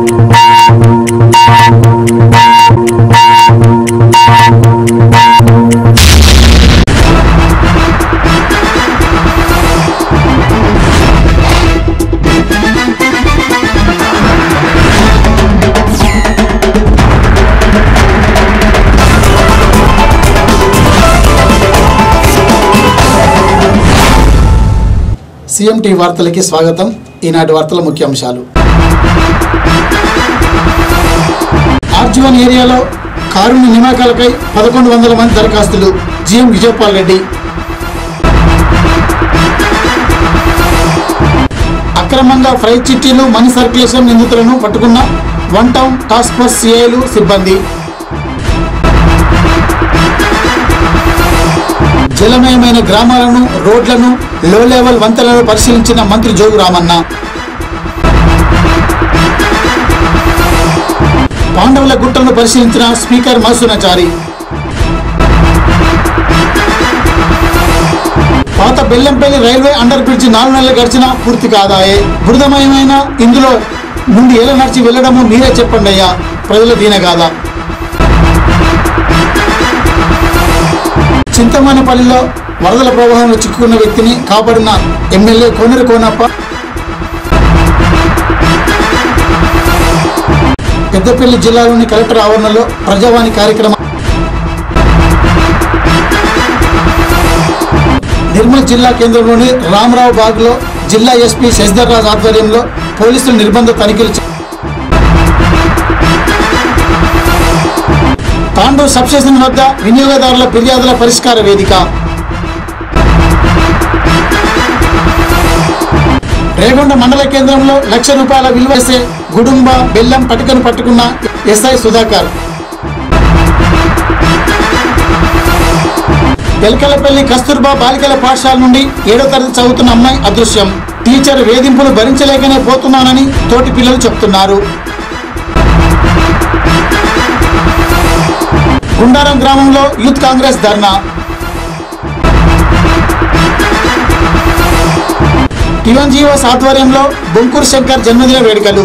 CM tea వార్తలకి స్వాగతం ఈనాటి వార్తల ముఖ్యాంశాలు ఆర్జీవన్ ఏరియాలో కారుణ్య నియామకాలపై పదకొండు వందల మంది దరఖాస్తులు జీఎం విజయపాల్ రెడ్డి అక్రమంగా ఫ్రై చిట్టీలు మనీ సర్క్యులేషన్ నిందితులను పట్టుకున్న వన్ టౌన్ టాస్క్ ఫోర్స్ సిఐలు సిబ్బంది జలమయమైన గ్రామాలను రోడ్లను లో లెవెల్ వంతెనలను పరిశీలించిన మంత్రి జోగు రామన్న పాండవుల గుట్టలను పరిశీలించిన స్పీకర్ మధుసూనాచారి పాత బెల్లంపల్లి రైల్వే అండర్ బ్రిడ్జ్ నాలుగు నెలలు గడిచినా పూర్తి కాదాయే బురదమయమైన ఇందులో నుండి ఎలా నడిచి వెళ్ళడము మీరే చెప్పండి అయ్యా ప్రజల దీనగాదా చింతమనేపల్లిలో వరదల ప్రవాహంలో చిక్కుకున్న వ్యక్తిని కాపాడిన ఎమ్మెల్యే కోనేరు కోనప్ప పెద్దపల్లి జిల్లాలోని కలెక్టర్ ఆవరణలో ప్రజావాణి కార్యక్రమం నిర్మల్ జిల్లా కేంద్రంలోని రామరావు బాగ్లో జిల్లా ఎస్పీ శశిధర్ రాజ్ ఆధ్వర్యంలో పోలీసులు నిర్బంధ తనిఖీలు చే- తాండూరు సబ్స్టేషన్ వద్ద వినియోగదారుల ఫిర్యాదుల పరిష్కార వేదిక రేగొండ మండల కేంద్రంలో లక్ష రూపాయల విలువ చేసే గుడుంబ బెల్లం పట్టుకను పట్టుకున్న ఎస్ఐ సుధాకర్ తెలకలపల్లి కస్తూర్బా బాలికల పాఠశాల నుండి ఏడో తరగతి చదువుతున్న అమ్మాయి అదృశ్యం టీచర్ వేధింపులు భరించలేకనే పోతున్నానని తోటి పిల్లలు చెప్తున్నారు గుండారం గ్రామంలో యూత్ కాంగ్రెస్ ధర్నా టివన్జీఓస్ ఆధ్వర్యంలో బొంకూరు శంకర్ జన్మదిన వేడుకలు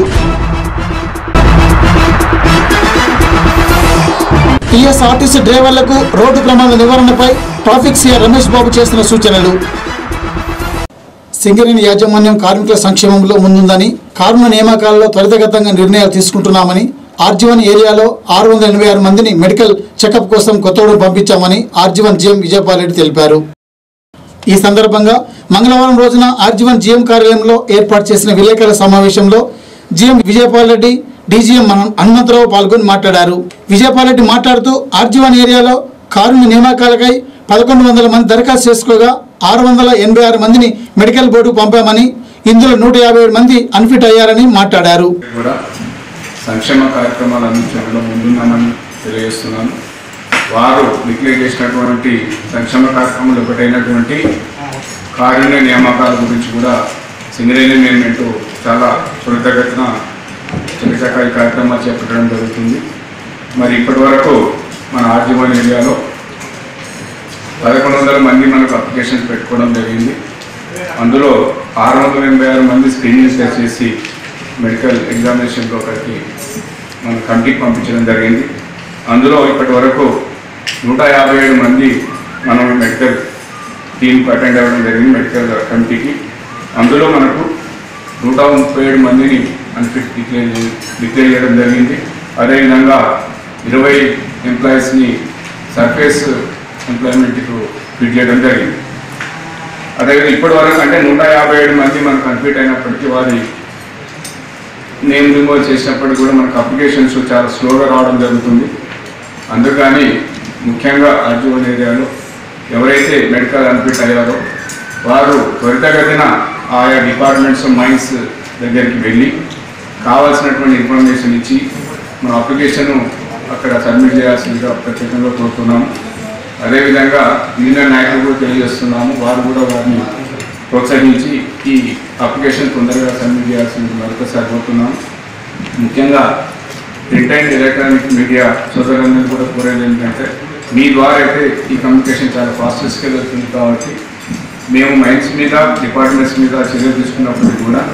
టీఎస్ఆర్టీసీ డ్రైవర్లకు రోడ్డు ప్రమాద నివారణపై ట్రాఫిక్ సీఆర్ రమేష్ బాబు చేస్తున్న సూచనలు సింగరేణి యాజమాన్యం కార్మికుల సంక్షేమంలో ముందుందని కారుణ నియామకాలలో త్వరితగతంగా నిర్ణయాలు తీసుకుంటున్నామని ఆర్జీవన్ ఏరియాలో ఆరు వందల ఎనభై ఆరు మందిని మెడికల్ చెకప్ కోసం కొత్తగూడెం పంపించామని ఆర్జీవన్ జీఎం విజయపాల్ రెడ్డి తెలిపారు ఈ సందర్భంగా మంగళవారం రోజున ఆర్జీవన్ జీఎం కార్యాలయంలో ఏర్పాటు చేసిన విలేకరుల సమావేశంలో జీఎం విజయపాల్ రెడ్డి డీజీఎం మన- హనుమంతరావు పాల్గొని మాట్లాడారు విజయపాల్ రెడ్డి మాట్లాడుతూ ఆర్జీవన్ ఏరియాలో కారుణ్య నియామకాలకై పదకొండు వందల మంది దరఖాస్తు చేసుకోగా ఆరు వందల ఎనభై ఆరు మందిని మెడికల్ బోర్డుకు పంపామని ఇందులో నూట యాభై ఏడు మంది అన్ఫిట్ అయ్యారని మాట్లాడారు కూడా సంక్షేమ కార్యక్రమాలు అందించడంలో ముందున్నామని తెలియజేస్తున్నాను వారు డిక్లేర్ చేసినటువంటి సంక్షేమ కార్యక్రమాలు ఒకటైనటువంటి కారుణ్య నియామకాల గురించి కూడా సింగరేణి మేనేజ్మెంట్ చాలా త్వరితగతిన చకచక ఈ కార్యక్రమాలు చేపట్టడం జరుగుతుంది మరి ఇప్పటి వరకు మన ఆర్జీవన్ ఏరియాలో పదకొండు వందల మంది మనకు అప్లికేషన్స్ పెట్టుకోవడం జరిగింది అందులో ఆరు వందల ఎనభై ఆరు మంది స్క్రీనింగ్ టెస్ట్ చేసి మెడికల్ ఎగ్జామినేషన్లో ఒకరికి మన కమిటీకి పంపించడం జరిగింది అందులో ఇప్పటి వరకు నూట యాభై ఏడు మంది మనం మెడికల్ టీంకి అటెండ్ అవ్వడం జరిగింది మెడికల్ కమిటీకి అందులో మనకు నూట ముప్పై ఏడు మందిని అన్ఫిట్ డిక్లేర్ చే- డిక్లేర్ చేయడం జరిగింది అదేవిధంగా ఇరవై ఎంప్లాయీస్ని సర్ఫేస్ ఎంప్లాయ్మెంట్కు ఫిట్ చేయడం జరిగింది అదేవిధంగా ఇప్పటి వరకు అంటే నూట యాభై ఏడు మంది మనకు కన్ఫ్యూట్ అయినప్పటికీ వారి నేమ్ రిమూవ్ చేసినప్పటికీ కూడా మనకు అప్లికేషన్స్ చాలా స్లోగా రావడం జరుగుతుంది అందుకని ముఖ్యంగా ఆర్జీవన్ ఏరియాలో ఎవరైతే మెడికల్ అన్ఫిట్ అయ్యారో వారు త్వరితగతిన ఆయా డిపార్ట్మెంట్స్ మైన్స్ దగ్గరికి వెళ్ళి కావాల్సినటువంటి ఇన్ఫర్మేషన్ ఇచ్చి మన అప్లికేషన్ అక్కడ సబ్మిట్ చేయాల్సిందిగా ప్రత్యేకంగా కోరుతున్నాము అదేవిధంగా నిన్న నాయకులు కూడా తెలియజేస్తున్నాము వారు కూడా వారిని ప్రోత్సహించి ఈ అప్లికేషన్ తొందరగా సబ్మిట్ చేయాల్సింది మరొకసారి కోరుతున్నాము ముఖ్యంగా ప్రింట్ అండ్ ఎలక్ట్రానిక్ మీడియా సోదరులందరూ కూడా కోరేది ఏంటంటే మీ ద్వారా అయితే ఈ కమ్యూనికేషన్ చాలా ఫాస్టెస్ట్గా వెళ్తుంది కాబట్టి మేము మైన్స్ మీద డిపార్ట్మెంట్స్ మీద చర్యలు తీసుకున్నప్పటికీ కూడా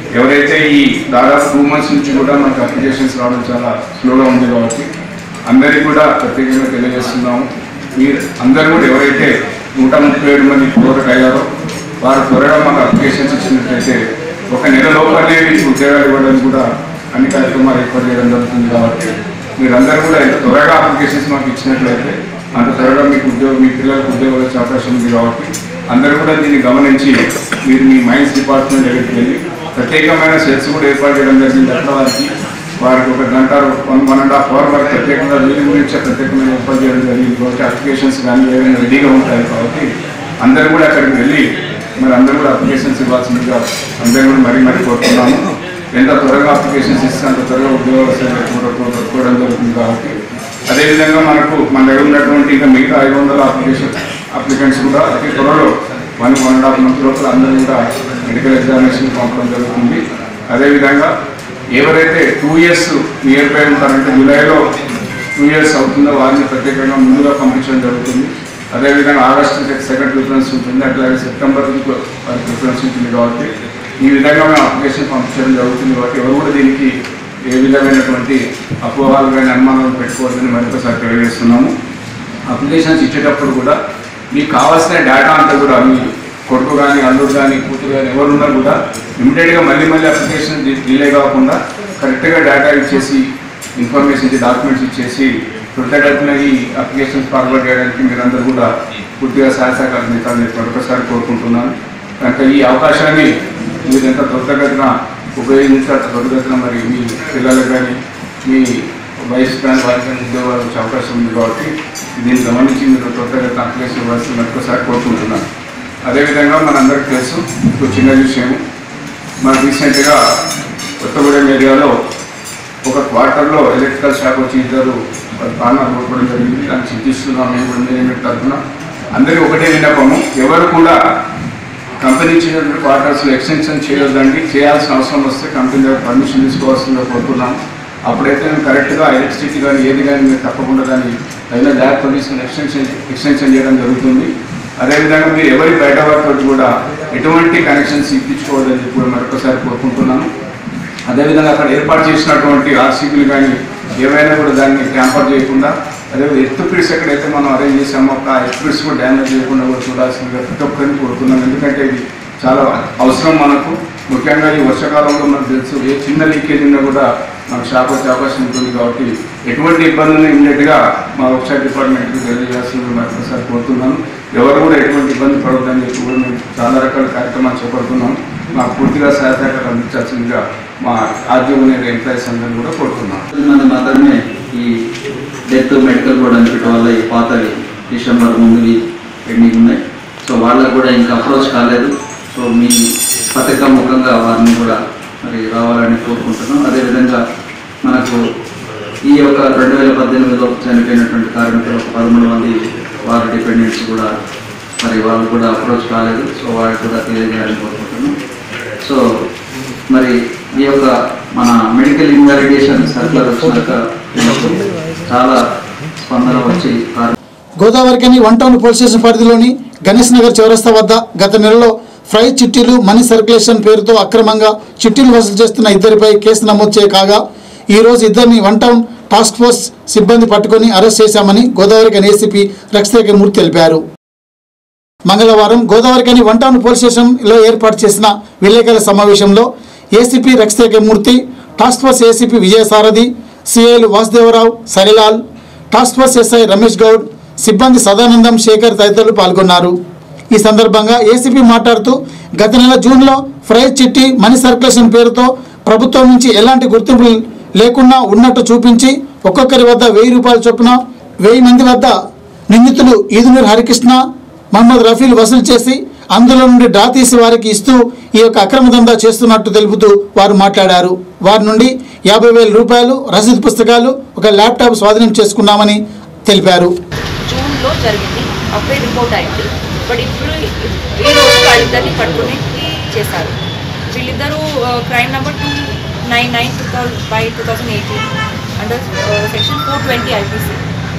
ఎవరైతే ఈ దాదాపు టూ మంత్స్ నుంచి కూడా మనకు అప్లికేషన్స్ రావడం చాలా స్లోగా ఉంది కాబట్టి అందరికీ కూడా ప్రత్యేకంగా తెలియజేస్తున్నాము మీరు అందరూ కూడా ఎవరైతే నూట ముప్పై ఏడు మంది కోరక అయ్యారో వారు త్వరగా మాకు అప్లికేషన్స్ ఇచ్చినట్లయితే ఒక నెల లోపలే మీకు ఉద్యోగాలు ఇవ్వడానికి కూడా అన్ని కార్యక్రమాలు ఏర్పాటు చేయడం జరుగుతుంది కాబట్టి మీరందరూ కూడా ఎంత త్వరగా అప్లికేషన్స్ మాకు ఇచ్చినట్లయితే అంత త్వరగా మీకు ఉద్యోగం మీ పిల్లలకు ఉద్యోగాలు వచ్చే అవకాశం ఉంది కాబట్టి అందరూ కూడా దీన్ని గమనించి మీరు మీ మైన్స్ డిపార్ట్మెంట్ దగ్గరికి వెళ్ళి ప్రత్యేకమైన సెల్స్ కూడా ఏర్పాటు చేయడం జరిగింది అట్లా వారికి వారికి ఒక గంట one one and half hour వరకు ప్రత్యేకంగా వీరి గురించి ప్రత్యేకమైన ఏర్పాటు చేయడం జరిగింది కాబట్టి అప్లికేషన్స్ కానీ ఏమైనా రెడీగా ఉంటాయి కాబట్టి అందరూ కూడా అక్కడికి వెళ్ళి మరి అందరూ కూడా అప్లికేషన్స్ ఇవ్వాల్సిందిగా అందరూ కూడా మరీ మరీ కోరుతున్నాము ఎంత త్వరగా అప్లికేషన్స్ ఇస్తే అంత త్వరగా ఉద్యోగాలు పెట్టుకోవడం జరుగుతుంది కాబట్టి అదేవిధంగా మనకు మన దగ్గర ఉన్నటువంటి ఇంకా మిగతా ఐదు వందల అప్లికేషన్ అప్లికెంట్స్ కూడా అతి త్వరలో one one and half month లోపల అందరూ కూడా మెడికల్ ఎగ్జామినేషన్ పంపడం జరుగుతుంది అదేవిధంగా ఎవరైతే టూ ఇయర్స్ నియర్ బై ఉంటారంటే జూలైలో టూ ఇయర్స్ అవుతుందో వారిని ప్రత్యేకంగా ముందుగా పంపించడం జరుగుతుంది అదేవిధంగా ఆగస్టు సెకండ్ ప్రిఫరెన్స్ ఉంటుంది అట్లాగే సెప్టెంబర్ వారికి ప్రిఫరెన్స్ ఉంటుంది కాబట్టి ఈ విధంగా మేము అప్లికేషన్ పంపించడం జరుగుతుంది కాబట్టి ఎవరు కూడా దీనికి ఏ విధమైనటువంటి అపోహాలు కానీ అనుమానాలు పెట్టుకోవద్దని మరొకసారి తెలియజేస్తున్నాము అప్లికేషన్స్ ఇచ్చేటప్పుడు కూడా మీకు కావాల్సిన డేటా అంతా కూడా మీ కొడుకు కానీ అల్లుడు కానీ కూతురు కానీ ఎవరున్నా కూడా ఇమీడియట్గా మళ్ళీ మళ్ళీ అప్లికేషన్ డిలే కాకుండా కరెక్ట్గా డేటా ఇచ్చేసి ఇన్ఫర్మేషన్ ఇచ్చి డాక్యుమెంట్స్ ఇచ్చేసి త్వరితగతిన ఈ అప్లికేషన్స్ ఫార్వర్డ్ చేయడానికి మీరందరూ కూడా పూర్తిగా సహాయ సహకారం అందించాలని చెప్పి మరొకసారి కోరుకుంటున్నాను కనుక ఈ అవకాశాన్ని మీరు ఎంత త్వరితగతిన ఉపయోగించాలి త్వరితగతిన మరి మీ పిల్లలకు కానీ మీ వయసు కానీ వారికి కానీ ఉద్యోగాలు వచ్చే అవకాశం ఉంది కాబట్టి దీన్ని గమనించి మీరు త్వరితగతిన అప్లికేషన్ ఇవ్వాల్సి మరొకసారి కోరుకుంటున్నాను అదేవిధంగా మనందరికీ తెలుసు ఒక చిన్న విషయం మన రీసెంట్గా కొత్తగూడెం ఏరియాలో ఒక క్వార్టర్లో ఎలక్ట్రికల్ షాక్ వచ్చి ఇద్దరు వారి ప్రాణాలు కోల్పోవడం జరిగింది దాన్ని చింతిస్తున్నాం మేము కూడా మేనేజ్మెంట్ తరఫున అందరికీ ఒకటే విన్నపము ఎవరు కూడా కంపెనీ ఇచ్చినటువంటి క్వార్టర్స్లో ఎక్స్టెన్షన్ చేయొద్దండి చేయాల్సిన అవసరం వస్తే కంపెనీ దగ్గర పర్మిషన్ తీసుకోవాల్సిందిగా కోరుతున్నాం అప్పుడైతే మేము కరెక్ట్గా ఎలక్ట్రిసిటీ కానీ ఏది కానీ మీరు తప్పకుండా దాన్ని తగిన జాగ్రత్తలు తీసుకుని ఎక్స్టెన్షన్ ఎక్స్టెన్షన్ చేయడం జరుగుతుంది అదేవిధంగా మీరు ఎవరి బయట వారితో కూడా ఎటువంటి కనెక్షన్స్ ఇప్పించుకోవద్దని చెప్పి కూడా మరొకసారి కోరుకుంటున్నాను అదేవిధంగా అక్కడ ఏర్పాటు చేసినటువంటి ఆర్సీబీలు కానీ ఏవైనా కూడా దాన్ని ట్యాంపర్ చేయకుండా అదేవిధంగా ఎత్తు పిడ్స్ ఎక్కడైతే మనం అరేంజ్ చేసామో ఆ ఎత్తు పిడ్స్ కూడా డ్యామేజ్ చేయకుండా కూడా చూడాల్సిందిగా ప్రతి ఒక్కరిని కోరుతున్నాం ఎందుకంటే ఇది చాలా అవసరం మనకు ముఖ్యంగా ఈ వర్షాకాలంలో మనకు తెలుసు ఏ చిన్న లీకేజ్ ఉన్నా కూడా మనకు షాక్ వచ్చే అవకాశం ఉంటుంది కాబట్టి ఎటువంటి ఇబ్బందులను ఇమ్మీడియట్గా మా వర్క్షాప్ డిపార్ట్మెంట్కి తెలియజేయాల్సింది మరొకసారి కోరుతున్నాను ఎవరు కూడా ఎటువంటి ఇబ్బంది పడొద్దని చెప్పి కూడా మేము చాలా రకాల కార్యక్రమాలు చేపడుతున్నాం మాకు పూర్తిగా సహాయకాలు అందించాల్సిందిగా మా ఆర్జీఓ ఎంప్లాయీస్ అందరినీ కూడా కోరుతున్నాం మంది మాత్రమే ఈ డెత్ మెడికల్ బోర్డ్ అనిపించడం వల్ల ఈ పాతవి డిసెంబర్ ముందువి పెండింగ్ ఉన్నాయి సో వాళ్ళకు కూడా ఇంకా అప్రోచ్ కాలేదు సో మీ పథక ముఖంగా వారిని కూడా మరి రావాలని కోరుకుంటున్నాం అదేవిధంగా మనకు ఈ యొక్క రెండు వేల పద్దెనిమిదిలో చనిపోయినటువంటి కార్మికులు ఒక పదమూడు మంది వారి డిపెండెంట్స్ కూడా మరి వాళ్ళు కూడా అప్రోచ్ కాలేదు సో వాళ్ళకి కూడా తెలియజేయాలని కోరుకుంటున్నాం సో మరి ఈ యొక్క మన మెడికల్ ఇన్వాలిడేషన్ సర్కులర్ వచ్చినాక మనకు చాలా స్పందన వచ్చి కార్ గోదావరికని వన్ టౌన్ పోలీస్ స్టేషన్ పరిధిలోని గణేష్ నగర్ చౌరస్తా వద్ద గత నెలలో ఫ్రై చిట్టీలు మనీ సర్క్యులేషన్ పేరుతో అక్రమంగా చిట్టీలు వసూలు చేస్తున్న ఇద్దరిపై కేసు నమోదు చేయ కాగా ఈ రోజు ఇద్దరిని వన్ టౌన్ టాస్క్ ఫోర్స్ సిబ్బంది పట్టుకొని అరెస్ట్ చేశామని గోదావరికని ఏసీపీ రక్షశేఖర్ మూర్తి తెలిపారు మంగళవారం గోదావరికని వన్ టౌన్ పోలీస్ స్టేషన్లో ఏర్పాటు చేసిన విలేకరుల సమావేశంలో ACP Rakshasekhar Murthy task force ACP Vijayasarathi సిఐలు Vasudevarao Sarilal task force SI Ramesh Goud సిబ్బంది సదానందం శేఖర్ తదితరులు పాల్గొన్నారు ఈ సందర్భంగా ఏసీపీ మాట్లాడుతూ గత నెల జూన్లో ఫ్రై చిట్టి మనీ సర్క్యులేషన్ పేరుతో ప్రభుత్వం నుంచి ఎలాంటి గుర్తింపు లేకుండా ఉన్నట్టు చూపించి ఒక్కొక్కరి వద్ద వెయ్యి రూపాయల చొప్పున వెయ్యి మంది వద్ద నిందితులు ఈదునూరు హరికృష్ణ మహమ్మద్ రఫీల్ వసూలు చేసి అందులో నుండి డ్రా తీసి వారికి ఇస్తూ ఈ యొక్క అక్రమ దందా చేస్తున్నట్టు తెలుపుతూ వారు మాట్లాడారు వారి నుండి యాభై వేల రూపాయలు రసీదు పుస్తకాలు ఒక ల్యాప్టాప్ స్వాధీనం చేసుకున్నామని తెలిపారు జూన్లో జరిగింది అప్పుడే రిపోర్ట్ అయింది బట్ ఇప్పుడు ఈ రోజు వాళ్ళిద్దరిని పట్టుకుని చేశారు వీళ్ళిద్దరూ crime number two nine nine two thousand by two thousand eighteen under section four twenty IPC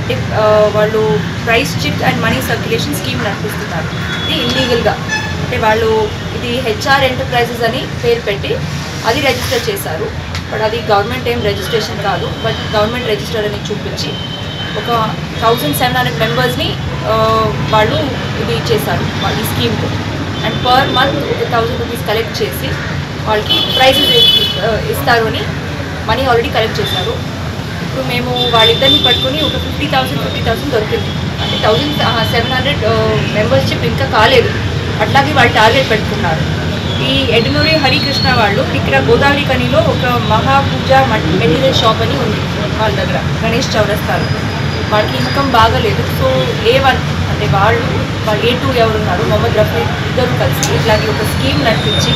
వాళ్ళు price chit and money circulation scheme నడిపిస్తున్నారు ఇది ఇల్లీగల్గా అంటే వాళ్ళు ఇది హెచ్ఆర్ ఎంటర్ప్రైజెస్ అని పేరు పెట్టి అది రిజిస్టర్ చేశారు బట్ అది గవర్నమెంట్ ఏం రిజిస్ట్రేషన్ కాదు బట్ గవర్నమెంట్ రిజిస్టర్ అని చూపించి ఒక థౌజండ్ సెవెన్ హండ్రెడ్ మెంబర్స్ని వాళ్ళు ఇది చేశారు వాళ్ళ ఈ స్కీమ్తో అండ్ పర్ మంత్ ఒక థౌజండ్ రూపీస్ కలెక్ట్ చేసి వాళ్ళకి ప్రైజెస్ ఇస్తారు అని మనీ ఆల్రెడీ కలెక్ట్ చేశారు ఇప్పుడు మేము వాళ్ళిద్దరిని పట్టుకొని ఒక ఫిఫ్టీ థౌసండ్ ఫిఫ్టీ థౌసండ్ దొరికింది అంటే థౌజండ్ సెవెన్ హండ్రెడ్ మెంబర్షిప్ ఇంకా కాలేదు అట్లాగే వాళ్ళు టార్గెట్ పెట్టుకున్నారు ఈ ఎడనూరి హరికృష్ణ వాళ్ళు ఇక్కడ గోదావరి కనిలో ఒక మహాపూజ మెటీరియల్ షాప్ అని ఉంది వాళ్ళ దగ్గర గణేష్ చౌరస్తాలో వాళ్ళకి ఇన్కమ్ బాగాలేదు సో ఏ వన్ అంటే వాళ్ళు వాళ్ళు ఏ టూ ఎవరున్నారు మొహమ్మద్ రఫీ ఇద్దరు కలిసి ఇట్లాగే ఒక స్కీమ్ నడిపించి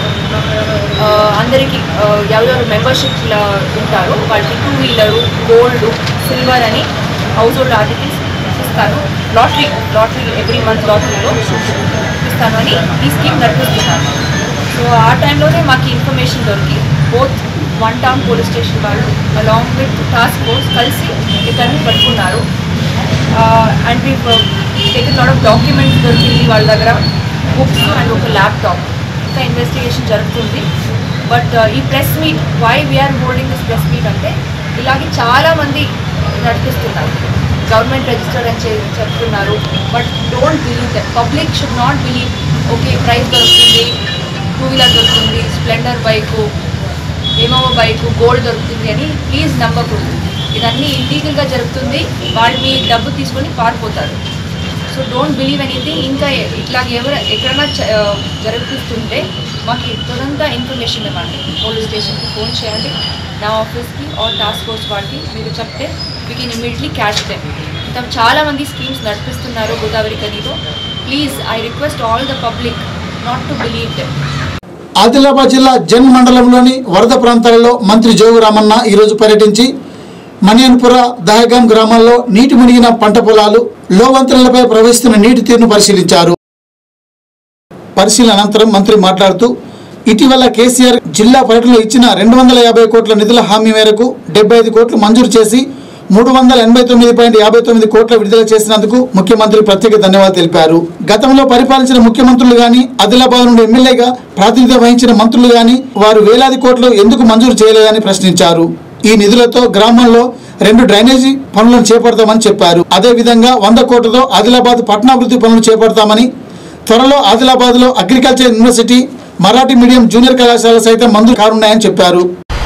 ఆ, అందరికీ ఆ, ఎవరెవరు మెంబర్షిప్ ఉంటారో వాళ్ళకి టూ వీలరు గోల్డ్ సిల్వర్ అని హౌస్ హోల్డ్ ఆర్టికల్స్ ఇస్తాను లాటరీ లాటరీ ఎవ్రీ మంత్ లాటరీలో ఇస్తాను అని ఈ స్కీమ్ నడిపిస్తున్నాను సో ఆ టైంలోనే మాకు ఇన్ఫర్మేషన్ దొరికి both one town police station వాళ్ళు అలాంగ్ విత్ టాస్క్ ఫోర్స్ కలిసి ఇద్దరిని పట్టుకున్నారు and we taken lot of documents దొరికింది వాళ్ళ దగ్గర బుక్స్ అండ్ ఒక ల్యాప్టాప్ ఇంకా ఇన్వెస్టిగేషన్ జరుగుతుంది బట్ ఈ press meet why we're holding this press meet అంటే ఇలాగే చాలామంది నడిపిస్తున్నారు గవర్నమెంట్ రిజిస్టర్డ్ అని చె- చెప్తున్నారు but don't believe that public should not believe okay price దొరుకుతుంది టూ వీలర్ దొరుకుతుంది స్ప్లెండర్ బైకు ఏమో బైక్ గోల్డ్ దొరుకుతుంది అని ప్లీజ్ నమ్మకూడదు ఇదన్నీ ఇల్లీగల్గా జరుగుతుంది వాళ్ళు మీ డబ్బు తీసుకొని పారిపోతారు సో డోంట్ బిలీవ్ ఎనీథింగ్ ఇంకా ఎ- ఇట్లా ఎవరు ఎక్కడైనా చ- ఆ, జరుగుతుంటే మాకు తురంత ఇన్ఫర్మేషన్ ఇవ్వండి పోలీస్ స్టేషన్కి ఫోన్ చేయండి నా ఆఫీస్కి ఆర్ టాస్క్ ఫోర్స్ వాళ్ళకి మీరు చెప్తే we can immediately catch them ఇంకా చాలామంది స్కీమ్స్ నడిపిస్తున్నారు గోదావరి కనీలో please I request all the public not to believe them Adilabad జిల్లా జన్ మండలంలోని వరద ప్రాంతాలలో మంత్రి జోగు రామన్న ఈరోజు పర్యటించి మనియన్పుర దహగాం గ్రామాల్లో నీటి మునిగిన పంట పొలాలు లోవంతెనలపై ప్రవహిస్తున్న నీటి తీరును పరిశీలించారు పరిశీలన అనంతరం మంత్రి మాట్లాడుతూ ఇటీవల కేసీఆర్ జిల్లా పర్యటనలో ఇచ్చిన రెండు వందల యాభై కోట్ల నిధుల హామీ మేరకు డెబ్బై ఐదు కోట్లు మంజూరు చేసి మూడు వందల ఎనభై తొమ్మిది పాయింట్ యాభై తొమ్మిది కోట్ల విడుదల చేసినందుకు ముఖ్యమంత్రి ప్రత్యేక ధన్యవాదాలు తెలిపారు గతంలో పరిపాలించిన ముఖ్యమంత్రులు గాని ఆదిలాబాద్ నుండి ఎమ్మెల్యేగా ప్రాతినిధ్యం వహించిన మంత్రులు గాని వారు వేలాది కోట్లు ఎందుకు మంజూరు చేయలేదని ప్రశ్నించారు ఈ నిధులతో గ్రామంలో రెండు డ్రైనేజీ పనులను చేపడతామని చెప్పారు అదే విధంగా వంద కోట్లతో ఆదిలాబాద్ పట్టణాభివృద్ధి పనులు చేపడతామని త్వరలో ఆదిలాబాద్లో agriculture university Marathi medium junior కళాశాల సైతం మంజూరు కానున్నాయని చెప్పారు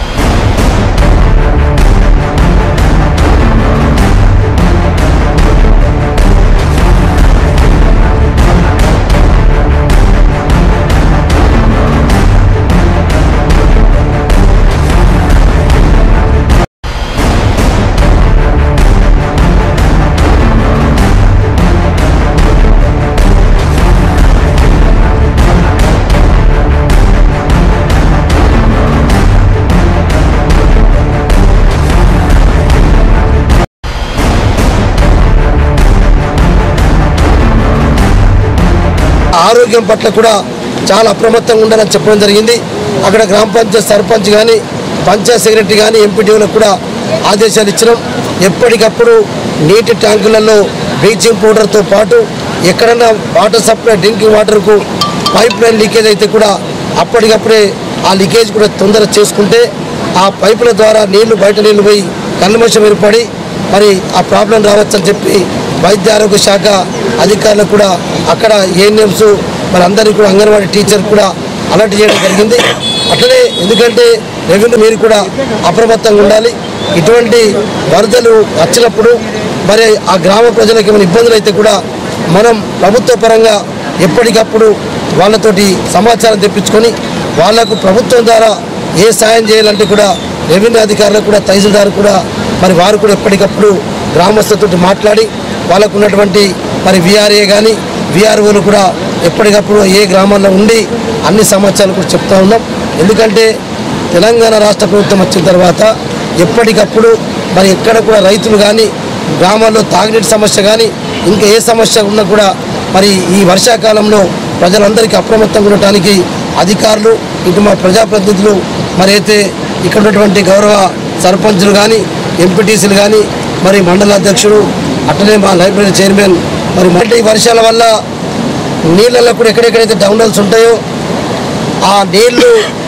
ఆరోగ్యం పట్ల కూడా చాలా అప్రమత్తంగా ఉండాలని చెప్పడం జరిగింది అక్కడ గ్రామ పంచాయత్ సర్పంచ్ కానీ పంచాయత్ సెక్రటరీ కానీ ఎంపీటీఓలకు కూడా ఆదేశాలు ఇచ్చినాం ఎప్పటికప్పుడు నీటి ట్యాంకులలో బ్లీచింగ్ పౌడర్తో పాటు ఎక్కడన్నా వాటర్ సప్లై డ్రింకింగ్ వాటర్కు పైప్ లైన్ లీకేజ్ అయితే కూడా అప్పటికప్పుడే ఆ లీకేజ్ కూడా తొందర చేసుకుంటే ఆ పైపుల ద్వారా నీళ్లు బయట నీళ్లు పోయి కల్మషం ఏర్పడి మరి ఆ ప్రాబ్లం రావచ్చని చెప్పి వైద్య ఆరోగ్య శాఖ అధికారులకు కూడా అక్కడ ఏఎన్ఎంస్ మరి అందరికీ కూడా అంగన్వాడీ టీచర్ కూడా అలర్ట్ చేయడం జరిగింది అట్లనే ఎందుకంటే రెవెన్యూ మీరు కూడా అప్రమత్తంగా ఉండాలి ఇటువంటి వరదలు వచ్చినప్పుడు మరి ఆ గ్రామ ప్రజలకు ఏమైనా ఇబ్బందులు అయితే కూడా మనం ప్రభుత్వ పరంగా ఎప్పటికప్పుడు వాళ్ళతోటి సమాచారం తెప్పించుకొని వాళ్లకు ప్రభుత్వం ద్వారా ఏ సాయం చేయాలంటే కూడా రెవెన్యూ అధికారులకు కూడా తహసీల్దార్ కూడా మరి వారు కూడా ఎప్పటికప్పుడు గ్రామస్తులతో మాట్లాడి వాళ్ళకు ఉన్నటువంటి మరి విఆర్ఏ కానీ విఆర్ఓలు కూడా ఎప్పటికప్పుడు ఏ గ్రామాల్లో ఉండి అన్ని సమాచారాలు కూడా చెప్తా ఉన్నాం ఎందుకంటే తెలంగాణ రాష్ట్ర ప్రభుత్వం వచ్చిన తర్వాత ఎప్పటికప్పుడు మరి ఎక్కడ కూడా రైతులు కానీ గ్రామాల్లో తాగునీటి సమస్య కానీ ఇంకా ఏ సమస్య ఉన్నా కూడా మరి ఈ వర్షాకాలంలో ప్రజలందరికీ అప్రమత్తంగా ఉండటానికి అధికారులు ఇటు మా ప్రజాప్రతినిధులు మరి అయితే ఇక్కడ ఉన్నటువంటి గౌరవ సర్పంచులు కానీ ఎంపీటీసీలు కానీ మరి మండల అధ్యక్షుడు అట్లనే మా లైబ్రరీ చైర్మన్ మరి మరి ఈ వర్షాల వల్ల నీళ్ళల్లో కూడా ఎక్కడెక్కడైతే డౌన్లోడ్స్ ఉంటాయో ఆ నీళ్లు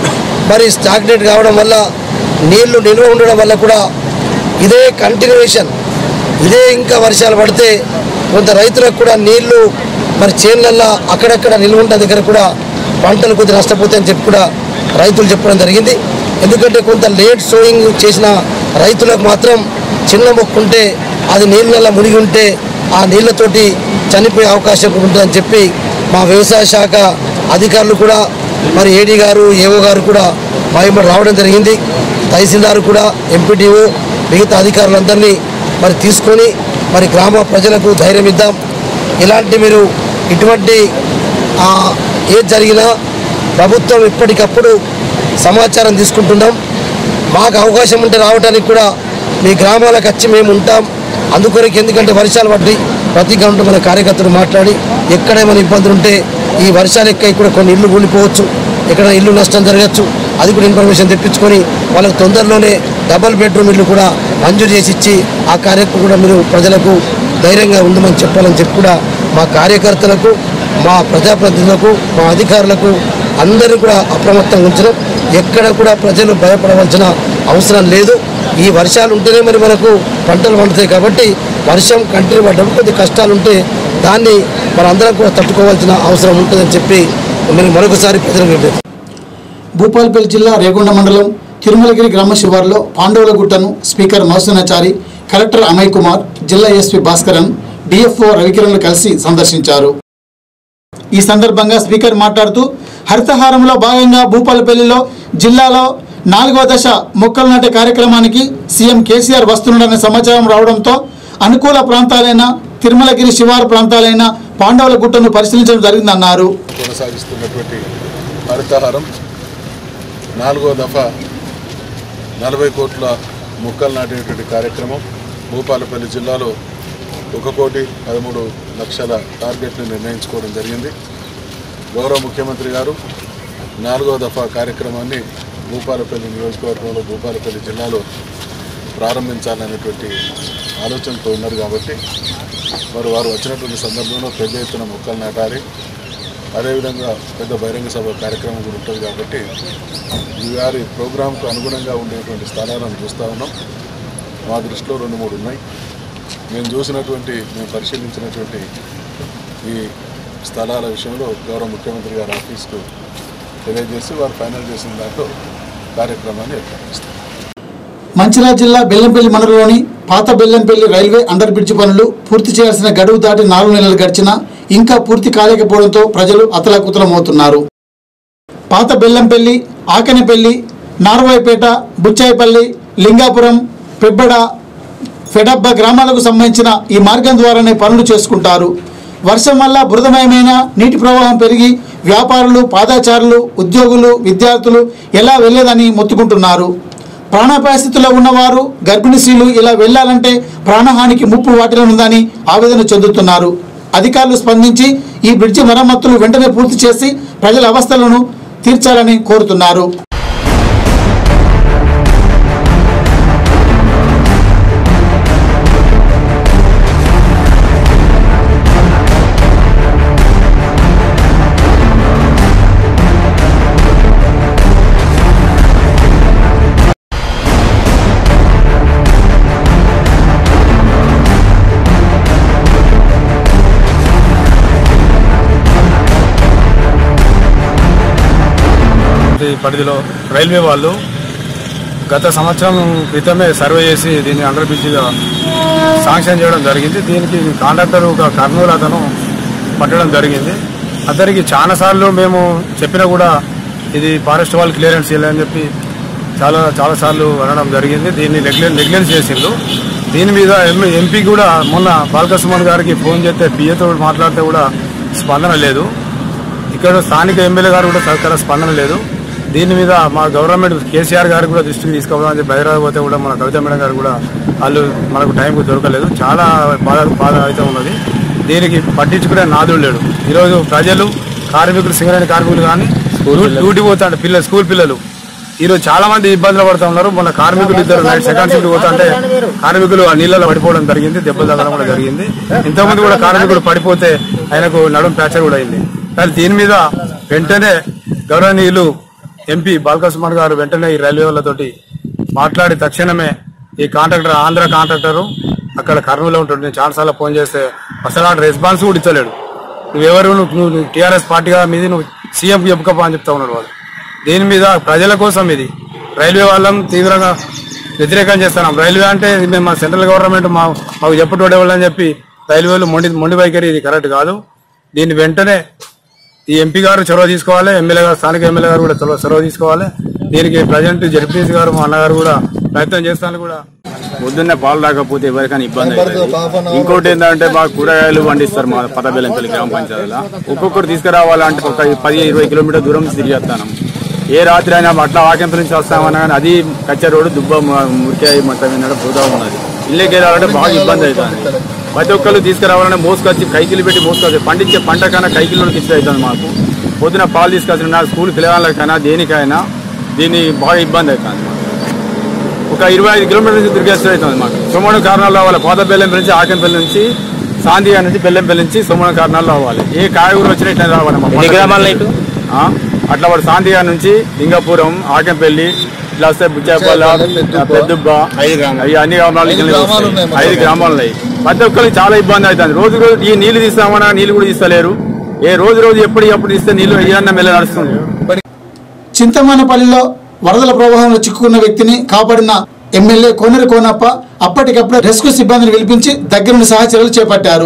మరి స్టాగ్నేట్ కావడం వల్ల నీళ్లు నిల్వ ఉండడం వల్ల కూడా ఇదే కంటిన్యూషన్ ఇదే ఇంకా వర్షాలు పడితే కొంత రైతులకు కూడా నీళ్లు మరి చేన్లల్లో అక్కడక్కడ నిల్వ ఉన్న దగ్గర కూడా పంటలు కొద్దిగా నష్టపోతాయని చెప్పి కూడా రైతులు చెప్పడం జరిగింది ఎందుకంటే కొంత లేట్ సోయింగ్ చేసిన రైతులకు మాత్రం చిన్న మొక్కు ఉంటే అది నీళ్ళల్లో మునిగి ఉంటే ఆ నీళ్ళతోటి చనిపోయే అవకాశం కూడా ఉంటుందని చెప్పి మా వ్యవసాయ శాఖ అధికారులు కూడా మరి ఏడీ గారు ఏఓ గారు కూడా మా వెంబడి రావడం జరిగింది తహసీల్దార్ కూడా ఎంపీటీఓ మిగతా అధికారులందరినీ మరి తీసుకొని మరి గ్రామ ప్రజలకు ధైర్యం ఇద్దాం ఇలాంటి మీరు ఇటువంటి ఆ, ఏది జరిగినా ప్రభుత్వం ఎప్పటికప్పుడు సమాచారం తీసుకుంటున్నాం మాకు అవకాశం ఉంటే రావడానికి కూడా మీ గ్రామాలకు వచ్చి మేము ఉంటాం అందుకొరకు ఎందుకంటే వర్షాలు పట్టి ప్రతి గంట మన కార్యకర్తలు మాట్లాడి ఎక్కడేమైనా ఇబ్బందులు ఉంటే ఈ వర్షాలు ఎక్కాయి కూడా కొన్ని ఇల్లు కూలిపోవచ్చు ఎక్కడ ఇల్లు నష్టం జరగచ్చు అది కూడా ఇన్ఫర్మేషన్ తెప్పించుకొని వాళ్ళకి తొందరలోనే డబల్ బెడ్రూమ్ ఇల్లు కూడా మంజూరు చేసి ఇచ్చి ఆ కార్యక్రమం కూడా మీరు ప్రజలకు ధైర్యంగా ఉందమని చెప్పాలని చెప్పి కూడా మా కార్యకర్తలకు మా ప్రజాప్రతినిధులకు మా అధికారులకు అందరూ కూడా అప్రమత్తంగా ఉంచడం ఎక్కడ కూడా ప్రజలు భయపడవలసిన అవసరం లేదు ఈ వర్షాలు ఉంటేనే మరి మనకు పంటలు పండుతాయి కాబట్టి వర్షం కంటిన్యూ పడ్డప్పుడు కొద్ది కష్టాలు ఉంటే దాన్ని మనందరం కూడా తట్టుకోవాల్సిన అవసరం ఉంటుందని చెప్పి నేను మరొకసారి ప్రజలకు విజ్ఞప్తి భూపాలపల్లి జిల్లా రేగొండ మండలం తిరుమలగిరి గ్రామ శివార్లో పాండవుల గుట్టను స్పీకర్ మహసనాచారి కలెక్టర్ అమయ్ కుమార్ జిల్లా ఎస్పీ భాస్కరన్ డిఎఫ్ఓ రవికిరణ్లు కలిసి సందర్శించారు ఈ సందర్భంగా స్పీకర్ మాట్లాడుతూ హరితహారంలో భాగంగా భూపాలపల్లిలో జిల్లాలో నాలుగవ దశ మొక్కలు నాటే కార్యక్రమానికి సీఎం కేసీఆర్ వస్తున్నాడనే సమాచారం రావడంతో అనుకూల ప్రాంతాలైన తిరుమలగిరి శివారు ప్రాంతాలైన పాండవుల గుట్టను పరిశీలించడం జరిగిందన్నారు కొనసాగిస్తున్నటువంటి హరితహారం నాలుగో దఫా నలభై కోట్ల మొక్కలు నాటేటువంటి కార్యక్రమం భూపాలపల్లి జిల్లాలో ఒక కోటి పదమూడు లక్షల టార్గెట్ను నిర్ణయించుకోవడం జరిగింది గౌరవ ముఖ్యమంత్రి గారు నాలుగో దఫా కార్యక్రమాన్ని భూపాలపల్లి నియోజకవర్గంలో భూపాలపల్లి జిల్లాలో ప్రారంభించాలనేటువంటి ఆలోచనతో ఉన్నారు కాబట్టి మరి వారు వచ్చినటువంటి సందర్భంలో పెద్ద ఎత్తున మొక్కలు నాటాలి అదేవిధంగా పెద్ద బహిరంగ సభ కార్యక్రమం కూడా ఉంటుంది కాబట్టి ఈ వారి ప్రోగ్రాంకు అనుగుణంగా ఉండేటువంటి స్థలాలను చూస్తూ ఉన్నాం మా దృష్టిలో రెండు మూడు ఉన్నాయి మేము చూసినటువంటి మేము పరిశీలించినటువంటి ఈ స్థలాల విషయంలో గౌరవ ముఖ్యమంత్రి గారి ఆఫీస్కు తెలియజేసి వారు ఫైనల్ చేసిన దాంట్లో కార్యక్రమాన్ని ఏర్పాటు చేస్తాం మంచిర్యాల జిల్లా బెల్లంపల్లి మండలంలోని పాత బెల్లంపల్లి రైల్వే అండర్ బ్రిడ్జ్ పనులు పూర్తి చేయాల్సిన గడువు దాటి నాలుగు నెలలు గడిచినా ఇంకా పూర్తి కాలేకపోవడంతో ప్రజలు అతలాకుతలమవుతున్నారు పాత బెల్లంపల్లి ఆకనపల్లి నార్వాయిపేట బుచ్చాయిపల్లి లింగాపురం పెబ్బడ ఫెడబ్బ గ్రామాలకు సంబంధించిన ఈ మార్గం ద్వారానే పనులు చేసుకుంటారు వర్షం వల్ల బురదమయమైన నీటి ప్రవాహం పెరిగి వ్యాపారులు పాదాచారులు ఉద్యోగులు విద్యార్థులు ఎలా వెళ్ళేదని మొత్తుకుంటున్నారు ప్రాణాపాయ స్థితిలో ఉన్నవారు గర్భిణీ స్త్రీలు ఇలా వెళ్ళాలంటే ప్రాణహానికి ముప్పు వాటిల్లుందని ఆవేదన చెందుతున్నారు అధికారులు స్పందించి ఈ బ్రిడ్జి మరమ్మతులు వెంటనే పూర్తి చేసి ప్రజల అవస్థలను తీర్చాలని కోరుతున్నారు ఈ పరిధిలో రైల్వే వాళ్ళు గత సంవత్సరం క్రితమే సర్వే చేసి దీన్ని అండర్ బ్రిడ్జిగా శాంక్షన్ చేయడం జరిగింది దీనికి కాంట్రాక్టర్ ఒక కర్నూలు అతను పట్టడం జరిగింది అతనికి చాలాసార్లు మేము చెప్పినా కూడా ఇది ఫారెస్ట్ వాళ్ళు క్లియరెన్స్ చేయాలని చెప్పి చాలా చాలాసార్లు అనడం జరిగింది దీన్ని నెగ్లెన్ నెగ్లెన్స్ చేసిండు దీని మీద ఎం ఎంపీ కూడా మొన్న బాలకృష్ణ గారికి ఫోన్ చేస్తే పిఏతో మాట్లాడితే కూడా స్పందన లేదు ఇక్కడ స్థానిక ఎమ్మెల్యే గారు కూడా సర్కార స్పందన లేదు దీని మీద మా గవర్నమెంట్ కేసీఆర్ గారు కూడా దృష్టికి తీసుకోవాలని చెప్పి హైదరాబాద్ పోతే కూడా మన కవిత మేడం గారు కూడా వాళ్ళు మనకు టైంకు దొరకలేదు చాలా బాధ బాధ అయితే ఉన్నది దీనికి పట్టించుకునే నాదుడు లేడు ఈరోజు ప్రజలు కార్మికులు సింగరేణి కార్మికులు కానీ డ్యూటీ పోతాడు పిల్లలు స్కూల్ పిల్లలు ఈరోజు చాలా మంది ఇబ్బందులు పడుతూ ఉన్నారు మన కార్మికులు ఇద్దరు నైట్ సెకండ్ షిఫ్ట్ పోతుంటే కార్మికులు ఆ నీళ్ళలో పడిపోవడం జరిగింది దెబ్బలు తగ్గడం కూడా జరిగింది ఇంతకుముందు కూడా కార్మికుడు పడిపోతే ఆయనకు నడుం ప్యాచర్ కూడా అయింది కానీ దీని మీద వెంటనే గౌరవనీయులు ఎంపీ బాలకృష్ణ గారు వెంటనే ఈ రైల్వే వాళ్ళతోటి మాట్లాడి తక్షణమే ఈ కాంట్రాక్టర్ ఆంధ్ర కాంట్రాక్టర్ అక్కడ కర్నూలులో ఉంటాడు నేను చాలాసార్లు ఫోన్ చేస్తే అసలు ఆ రెస్పాన్స్ కూడా ఇచ్చలేడు నువ్వెవరు నువ్వు నువ్వు టీఆర్ఎస్ పార్టీగా మీది నువ్వు సీఎం చెప్పుకోపా అని చెప్తా ఉన్నాడు వాళ్ళు దీని మీద ప్రజల కోసం ఇది రైల్వే వాళ్ళం తీవ్రంగా వ్యతిరేకం చేస్తున్నాం రైల్వే అంటే ఇది మేము మా సెంట్రల్ గవర్నమెంట్ మా మాకు చెప్పటోడే వాళ్ళని చెప్పి రైల్వేలు మొండి మొండి వైఖరి ఇది కరెక్ట్ కాదు దీన్ని వెంటనే ఈ ఎంపీ గారు చొరవ తీసుకోవాలి ఎమ్మెల్యే గారు స్థానిక ఎమ్మెల్యే గారు కూడా చొరవ చొరవ తీసుకోవాలి దీనికి ప్రజెంట్ జడ్పీసీ గారు మా అన్నగారు కూడా ప్రయత్నం చేస్తాను కూడా పొద్దున్నే పాలు రాకపోతే ఎవరికైనా ఇబ్బంది అవుతుంది ఇంకోటి ఏంటంటే బాగా కూరగాయలు పండిస్తారు మా పదబెల్లంపల్లి గ్రామ పంచాయతీలో ఒక్కొక్కరు తీసుకురావాలంటే ఒక పది ఇరవై కిలోమీటర్ దూరం నుంచి తిరిగి వస్తాను ఏ రాత్రి అయినా అట్లా వాకింపు నుంచి వస్తామన్నా కానీ అది కచ్చా రోడ్డు దుబ్బ మ- మురికాయ మొత్తం మీద బృదా ఉన్నది ఇళ్ళకి వెళ్ళాలంటే బాగా ఇబ్బంది అవుతుంది ప్రతి ఒక్కరు తీసుకురావాలంటే మోసుకొచ్చి కైకిలు పెట్టి మోసుకొచ్చి పండించే పంట కన్నా కైకిలోకి ఇచ్చి అవుతుంది మాకు పొద్దున పాలు తీసుకొచ్చిన స్కూల్ పిల్లగాళ్ళకైనా దేనికైనా దీన్ని బాగా ఇబ్బంది అవుతుంది మాకు ఒక ఇరవై ఐదు కిలోమీటర్ల నుంచి తిరిగేస్తే అవుతుంది మాకు సోమణ కారణాలు రావాలి పాత బెల్లంపల్లి నుంచి ఆకంపల్లి నుంచి సాందిగా నుంచి బెల్లంపల్లి నుంచి సోమణ కారణాలు రావాలి ఏ కాయగూర వచ్చినా ఇట్లా రావాలి మా పంట గ్రామాల్లో ఆ? అట్లా వాడు సాంతిగా నుంచి లింగపురం ఆకంపల్లి ఇట్లా వస్తే బుచ్చాపల్ల పెద్దుబ్బ అవి అన్ని గ్రామాలు ఇట్లనే వస్తాయి. ఐదు గ్రామాలు ఉన్నాయి ప్రతి ఒక్కరికి చాలా ఇబ్బంది అవుతుంది రోజు రోజు ఈ నీళ్లు తీస్తామన్నా నీళ్లు కూడా తీస్తలేరు ఏ రోజు రోజు ఎప్పుడు ఎప్పుడు ఇస్తే నీళ్లు ఏదన్నా మెల్ల నడుస్తుంది చింతమానపల్లిలో వరదల ప్రవాహంలో చిక్కుకున్న వ్యక్తిని కాపాడిన ఎమ్మెల్యే కోనరి కోనప్ప అప్పటికప్పుడు రెస్క్యూ సిబ్బందిని పిలిపించి దగ్గరుండి సహచర్యలు చేపట్టారు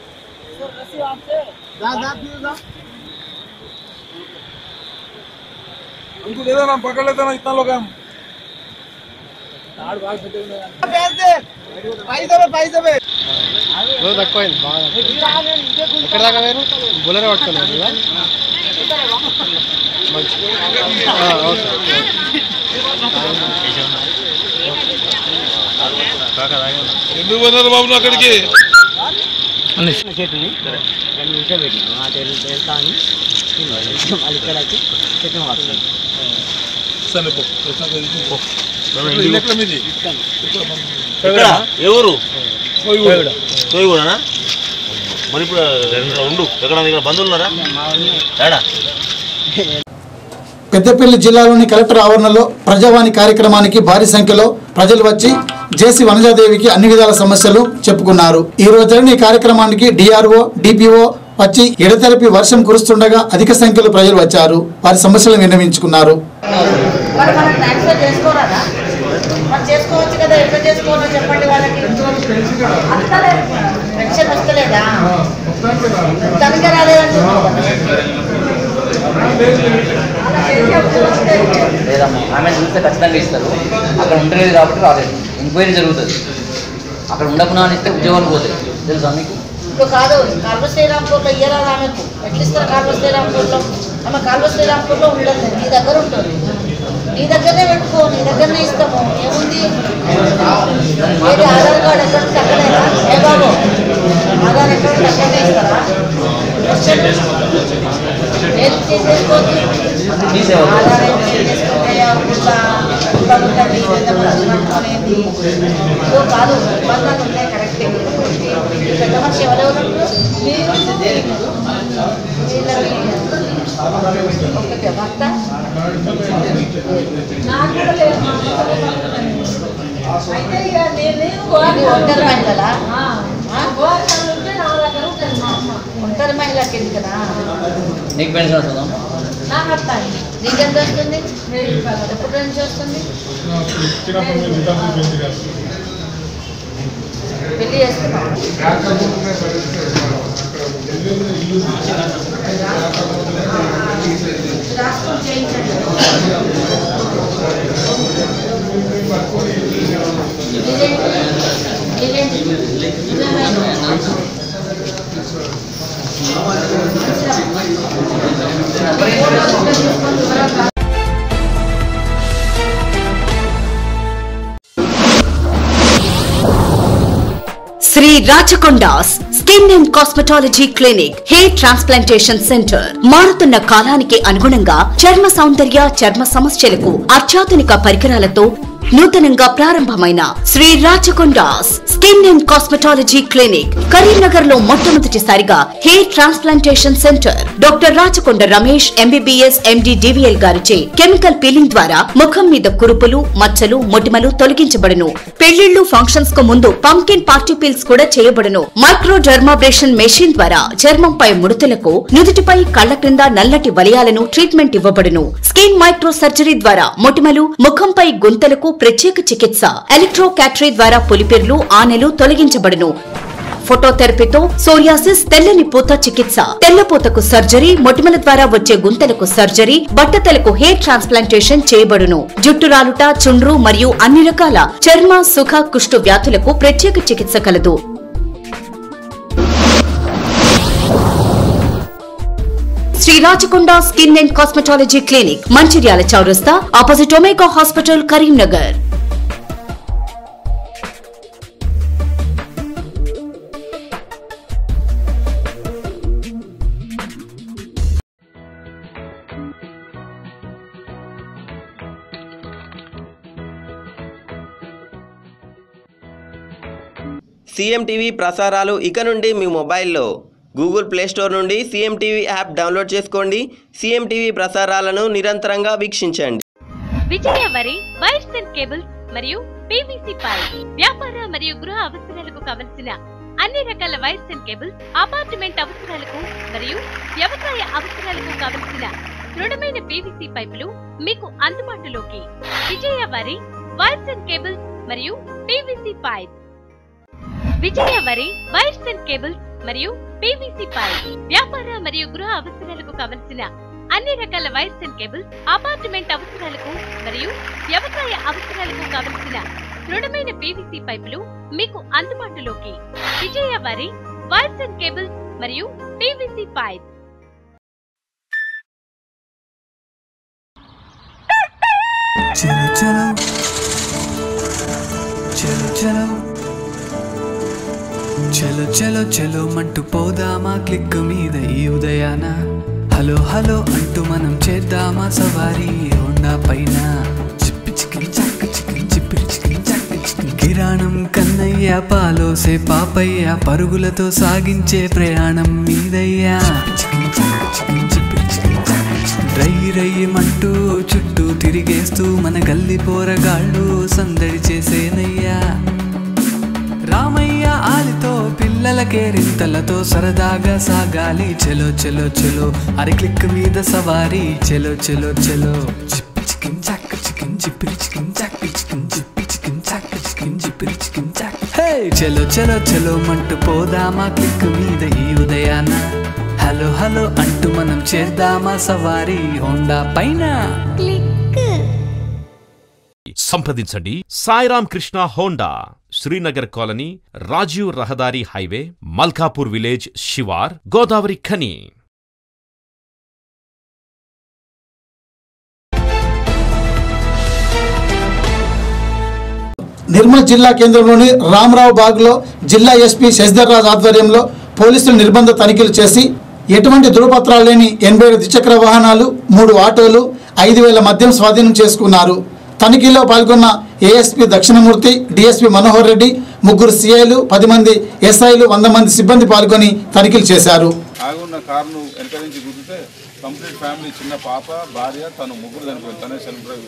ఎక్కడ ఏ ఊరు కోయిగూడనా మరి ఇప్పుడు ఉండు ఎక్కడ ఇక్కడ బంధువులు ఉన్నారా ఏడా పెద్దపల్లి జిల్లాలోని కలెక్టర్ ఆవరణలో ప్రజావాణి కార్యక్రమానికి భారీ సంఖ్యలో ప్రజలు వచ్చి జేసీ వనజాదేవికి అన్ని విధాల సమస్యలు చెప్పుకున్నారు ఈ రోజు జరిగిన ఈ కార్యక్రమానికి డిఆర్ఓ డిపిఓ వచ్చి ఎడతెరపి వర్షం కురుస్తుండగా అధిక సంఖ్యలో ప్రజలు వచ్చారు వారి సమస్యలను విన్నవించుకున్నారు మరి మనం ట్రాన్స్ఫర్ చేసుకోరాదా మరి చేసుకోవచ్చు కదా ఎట్లా చేసుకోవాలో చెప్పండి వాళ్ళకి వస్తలేదు పెన్షన్ వస్తలేదా తనకే రాలేదని లేదమ్మా ఆమె చూస్తే ఖచ్చితంగా ఇస్తారు అక్కడ ఉండలేదు కాబట్టి రాలేదు ఎంక్వైరీ జరుగుతుంది అక్కడ ఉండకుండా అని ఇస్తే ఉద్యోగాలు పోతాయి తెలుసా మీకు ఇప్పుడు కాదు కాల్వ శ్రీరాంపూర్లో ఇయ్యరా ఆమెకు ఎట్లా ఇస్తారు కాల్వ శ్రీరాంపూర్లో ఆమె కాల్వ శ్రీరాంపూర్లో ఉండదు నీ దగ్గర ఉంటుంది నీ దగ్గరనే పెట్టుకో నీ దగ్గరనే ఇస్తాము ఏముంది ఏది ఆధార్ కార్డు ఎక్కడ తగ్గలేదా ఏ బాబు ఆధార్ ఎక్కడ తగ్గనే ఇస్తారా ఏది చేసేసుకోవచ్చు ఆధార్ అయితే ఏం చేసుకుంటే అప్పుడు ఉంటుంది అనేది ఇదో కాదు ఇబ్బందులు ఉన్నాయి కరెక్టే పెద్ద మనిషి ఎవరెవరు మీరు వీళ్ళకి ఒకటే భర్త నాకు కూడా లేదు అయితే ఇక నేను ఇది ఒంటరి మహిళలా ఒంటరి మహిళకి ఎందుకనా నీకు పెన్షన్ వస్తుందా నాకు వస్తాయి నీకెంత వస్తుంది ఎప్పటి నుంచి వస్తుంది పెళ్లి చేస్తున్నావు రాసుకొని చేయించండి ఇదేంటి? ఇదేంటి? ఇదేమైంది? Shri Rachakondas skin and cosmetology clinic hair transplantation centre మారుతున్న కాలానికి అనుగుణంగా చర్మ సౌందర్య చర్మ సమస్యలకు అత్యాధునిక పరికరాలతో నూతనంగా ప్రారంభమైన Shri Rachakondas skin and cosmetology clinic Karimnagar లో మొట్టమొదటిసారిగా hair transplantation centre doctor Rachakonda Ramesh MBBS MD DVL గారిచే కెమికల్ పీలింగ్ ద్వారా ముఖం మీద కురుపులు మచ్చలు మొటిమలు తొలగించబడును పెళ్లిళ్లు ఫంక్షన్స్ కు ముందు పంకిన్ పార్టీ పీల్స్ కూడా చేయబడును మైక్రో డర్మాబ్రేషన్ మెషిన్ ద్వారా చర్మంపై ముడతలకు నుదుటిపై కళ్ల క్రింద నల్లటి వలయాలను ట్రీట్మెంట్ ఇవ్వబడును స్కిన్ మైక్రో సర్జరీ ద్వారా మొటిమలు ముఖంపై గుంతలకు ప్రత్యేక చికిత్స ఎలక్ట్రో క్యాటరీ ద్వారా పులిపిర్లు ఆనెలు తొలగించబడును ఫోటోథెరపీతో సోరియాసిస్ తెల్లని పూత చికిత్స తెల్లపూతకు సర్జరీ మొటిమల ద్వారా వచ్చే గుంతలకు సర్జరీ బట్టతలకు హెయిర్ ట్రాన్స్ప్లాంటేషన్ చేయబడును జుట్టు రాలుట చుండ్రు మరియు అన్ని రకాల చర్మ సుఖ కుష్టు వ్యాధులకు ప్రత్యేక చికిత్స కలదు Shri Rachakonda skin and cosmetology clinic Mancherial చౌరస్తా opposite Omega hospital Karimnagar CM TV ప్రసారాలు ఇక నుండి మీ మొబైల్లో గూగుల్ ప్లే స్టోర్ నుండి సీఎం టీవీ యాప్ డౌన్లోడ్ చేసుకోండి సీఎం టీవీ ప్రసారాలను నిరంతరంగా వీక్షించండి Vijaya Vari wires and cables మరియు పీవీసీ పైప్ వ్యాపార మరియు గృహ అవసరాలకు కావలసిన అన్ని రకాల వైర్స్ అండ్ కేబుల్స్ అపార్ట్మెంట్ అవసరాలకు మరియు వ్యవసాయ అవసరాలకు కావలసిన దృఢమైన పీవీసీ పైపులు మీకు అందుబాటులోకి Vijaya Vari wires and cables మరియు PVC pipe Vijaya Vari wires and cables మరియు పీవీసీ పైప్ వ్యాపార మరియు గృహ అవసరాలకు కావలసిన అన్ని రకాల వైర్స్ అండ్ కేబుల్స్ అపార్ట్మెంట్ అవసరాలకు మరియు వ్యవసాయ అవసరాలకు కావలసిన దృఢమైన పీవీసీ పైపులు మీకు అందుబాటులోకి Vijaya Vari wires and cables మరియు పీవీసీ పైప్ చలో చలో చలో చలో చలో చలో చలో మంటూ పోదామా క్లిక్ మీద ఈ ఉదయాన హలో హలో అంటూ మనం చేద్దామా సవారీ హోండా పైన చిప్పి చికిన్ చక్క చికిన్ చిప్పిరి చికిన్ చక్క చికిన్ కిరాణం కన్నయ్య పాలోసే పాపయ్య పరుగులతో సాగించే ప్రయాణం మీదయ్యా చికిన్ చక్క చికిన్ చిప్పిరి చికిన్ చక్క చికిన్ రై రయ్యమంటూ చుట్టూ తిరిగేస్తూ మన గల్లి పోరగాళ్ళు సందడి చేసేనయ్యా రామయ్య ఆలితో పిల్లలకే రింతలతో సరదాగా సాగాలి చెలో చెలో చెలో అరి క్లిక్ మీద సవారీ చెలో చెలో చెలో చిప్పి చికిన్ చాక్ చికిన్ చిప్పిరి చికిన్ చాక్ చికిన్ చిప్పి చికిన్ చాక్ చికిన్ చిప్పిరి చికిన్ చాక్ హే చెలో చెలో చెలో మంటూ పోదామా క్లిక్ మీద ఈ ఉదయాన హలో హలో అంటూ మనం చేద్దామా సవారీ హోండా పైన సంప్రదించండి సాయిరామ్ కృష్ణ హోండా శ్రీనగర్ కాలనీ రాజీవ్ రహదారి హైవే మల్కాపూర్ విలేజ్ శివార్ గోదావరి ఖని నిర్మల్ జిల్లా కేంద్రంలోని రామరావు బాగ్లో జిల్లా ఎస్పీ శశిధర్ రాజ్ ఆధ్వర్యంలో పోలీసులు నిర్బంధ తనిఖీలు చేసి ఎటువంటి ధృవపత్రాలు లేని ఎనభై ఏడు ద్విచక్ర వాహనాలు మూడు ఆటోలు ఐదు వేల మద్యం స్వాధీనం చేసుకున్నారు తనిఖీలో పాల్గొన్న ఏఎస్పీ దక్షిణమూర్తి డిఎస్పీ మనోహర్ రెడ్డి ముగ్గురు సీఐలు పది మంది ఎస్ఐలు వంద మంది సిబ్బంది పాల్గొని తనిఖీలు చేశారు ఆగున్న కారును వెనక నుంచి గుద్దితే కంప్లీట్ ఫ్యామిలీ చిన్న పాప భార్య తను ముగ్గురు చనిపోయింది తనే సెలబ్రేట్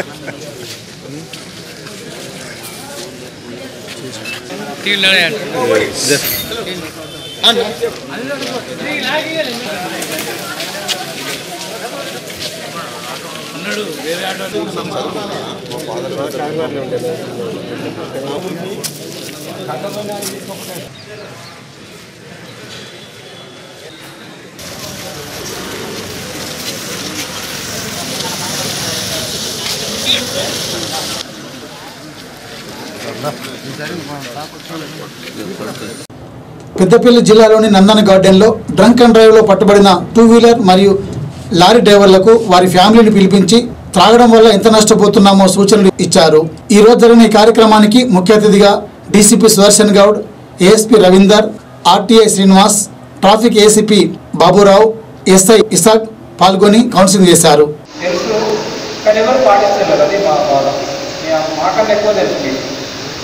పెద్దపల్లి జిల్లాలోని నందన గార్డెన్లో డ్రంక్ అండ్ డ్రైవ్లో పట్టుబడిన టూ వీలర్ మరియు లారీ డ్రైవర్లకు వారి ఫ్యామిలీని పిలిపించి త్రాగడం వల్ల ఎంత నష్టపోతున్నామో సూచనలు ఇచ్చారు ఈ రోజు జరిగిన ఈ కార్యక్రమానికి ముఖ్య అతిథిగా DCP Sudarshan Goud ASP Ravinder RTI Srinivas traffic ACP Baburao SI Isaac పాల్గొని కౌన్సిలింగ్ చేశారు తెలుసు కానీ ఎవరు పాటిస్తలేరు అది మా బాధ మేము మాకన్నా ఎక్కువ తెలుసు మీకు.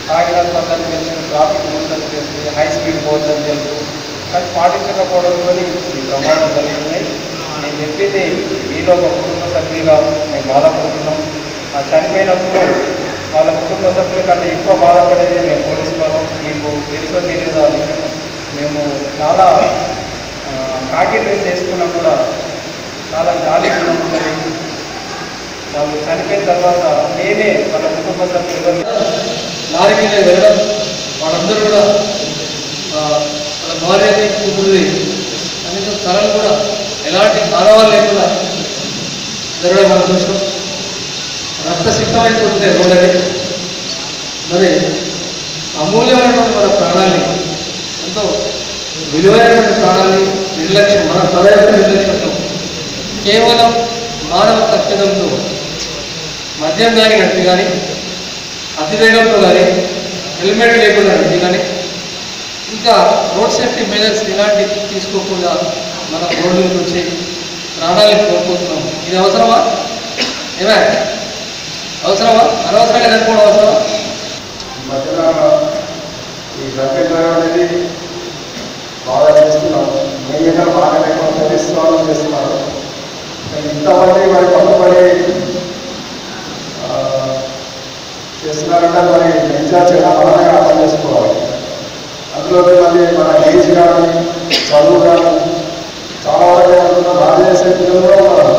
కాకినాడ పద్ధతి తెలుసు ట్రాఫిక్ రూల్స్ అని తెలుసు హై స్పీడ్ బోర్డ్స్ అని తెలుసు కానీ పాటించకపోవడంతో ఈ ప్రమాదం జరుగుతున్నాయి నేను చెప్పింది మీలో ఒక కుటుంబ సభ్యులుగా మేము బాధపడుతున్నాం ఆ చనిపోయినప్పుడు వాళ్ళ కుటుంబ సభ్యుల కంటే ఎక్కువ బాధపడేది మేము పోలీసు వాళ్ళం మీకు తెలుసో తెలియదు ఆ విషయం మేము చాలా ఆ, కాకి డ్రెస్ వేసుకున్నా కూడా చాలా జాలి ఉన్నది వాళ్ళు చనిపోయిన తర్వాత నేనే వాళ్ళ కుటుంబ సభ్యులు లారీ మీద వెళ్ళడం వాళ్ళందరూ కూడా ఆ, వాళ్ళ భార్యని కూతురుది కనీసం తలలు కూడా ఎలాంటి ఆనవాళ్ళు లేకుండా జరగడం మన దృష్టం రక్త సిద్ధమైపోతుంది రోడ్లకి మరి అమూల్యమైనటువంటి మన ప్రాణాన్ని ఎంతో విలువైనటువంటి ప్రాణాన్ని నిర్లక్ష్యం మన తల యొక్క నిర్లక్ష్యంతో కేవలం మానవ తప్పిదంతో మద్యం కానీ నడిపి కానీ అతివేగంతో కానీ హెల్మెట్ లేకుండా నడిపి కానీ ఇంకా రోడ్ సేఫ్టీ మెజర్స్ ఇలాంటి తీసుకోకుండా మనం రోడ్డు మీద వచ్చి ప్రాణాలను కోల్పోతున్నాం ఇది అవసరమా ఏమే అవసరమా అనవసరంగా చనిపోవడం అవసరమా మధ్యలో ఈ గంటల అనేది బాగా చేస్తున్నాను మెయిన్గా బాగా లేకుండా చేస్తున్నాను చేస్తున్నారు కానీ ఇంతమంది మరి పట్టుబడి ఆ, చేస్తున్నారంటే మరి ఇన్ఛార్జ్ మనమే అర్థం చేసుకోవాలి అందులో మళ్ళీ మన ఏజ్ కానీ చదువు కానీ చాలా వరకు ఏమనుకున్నా బాధ్యత చేసే పిల్లలు కూడా ఉన్నారు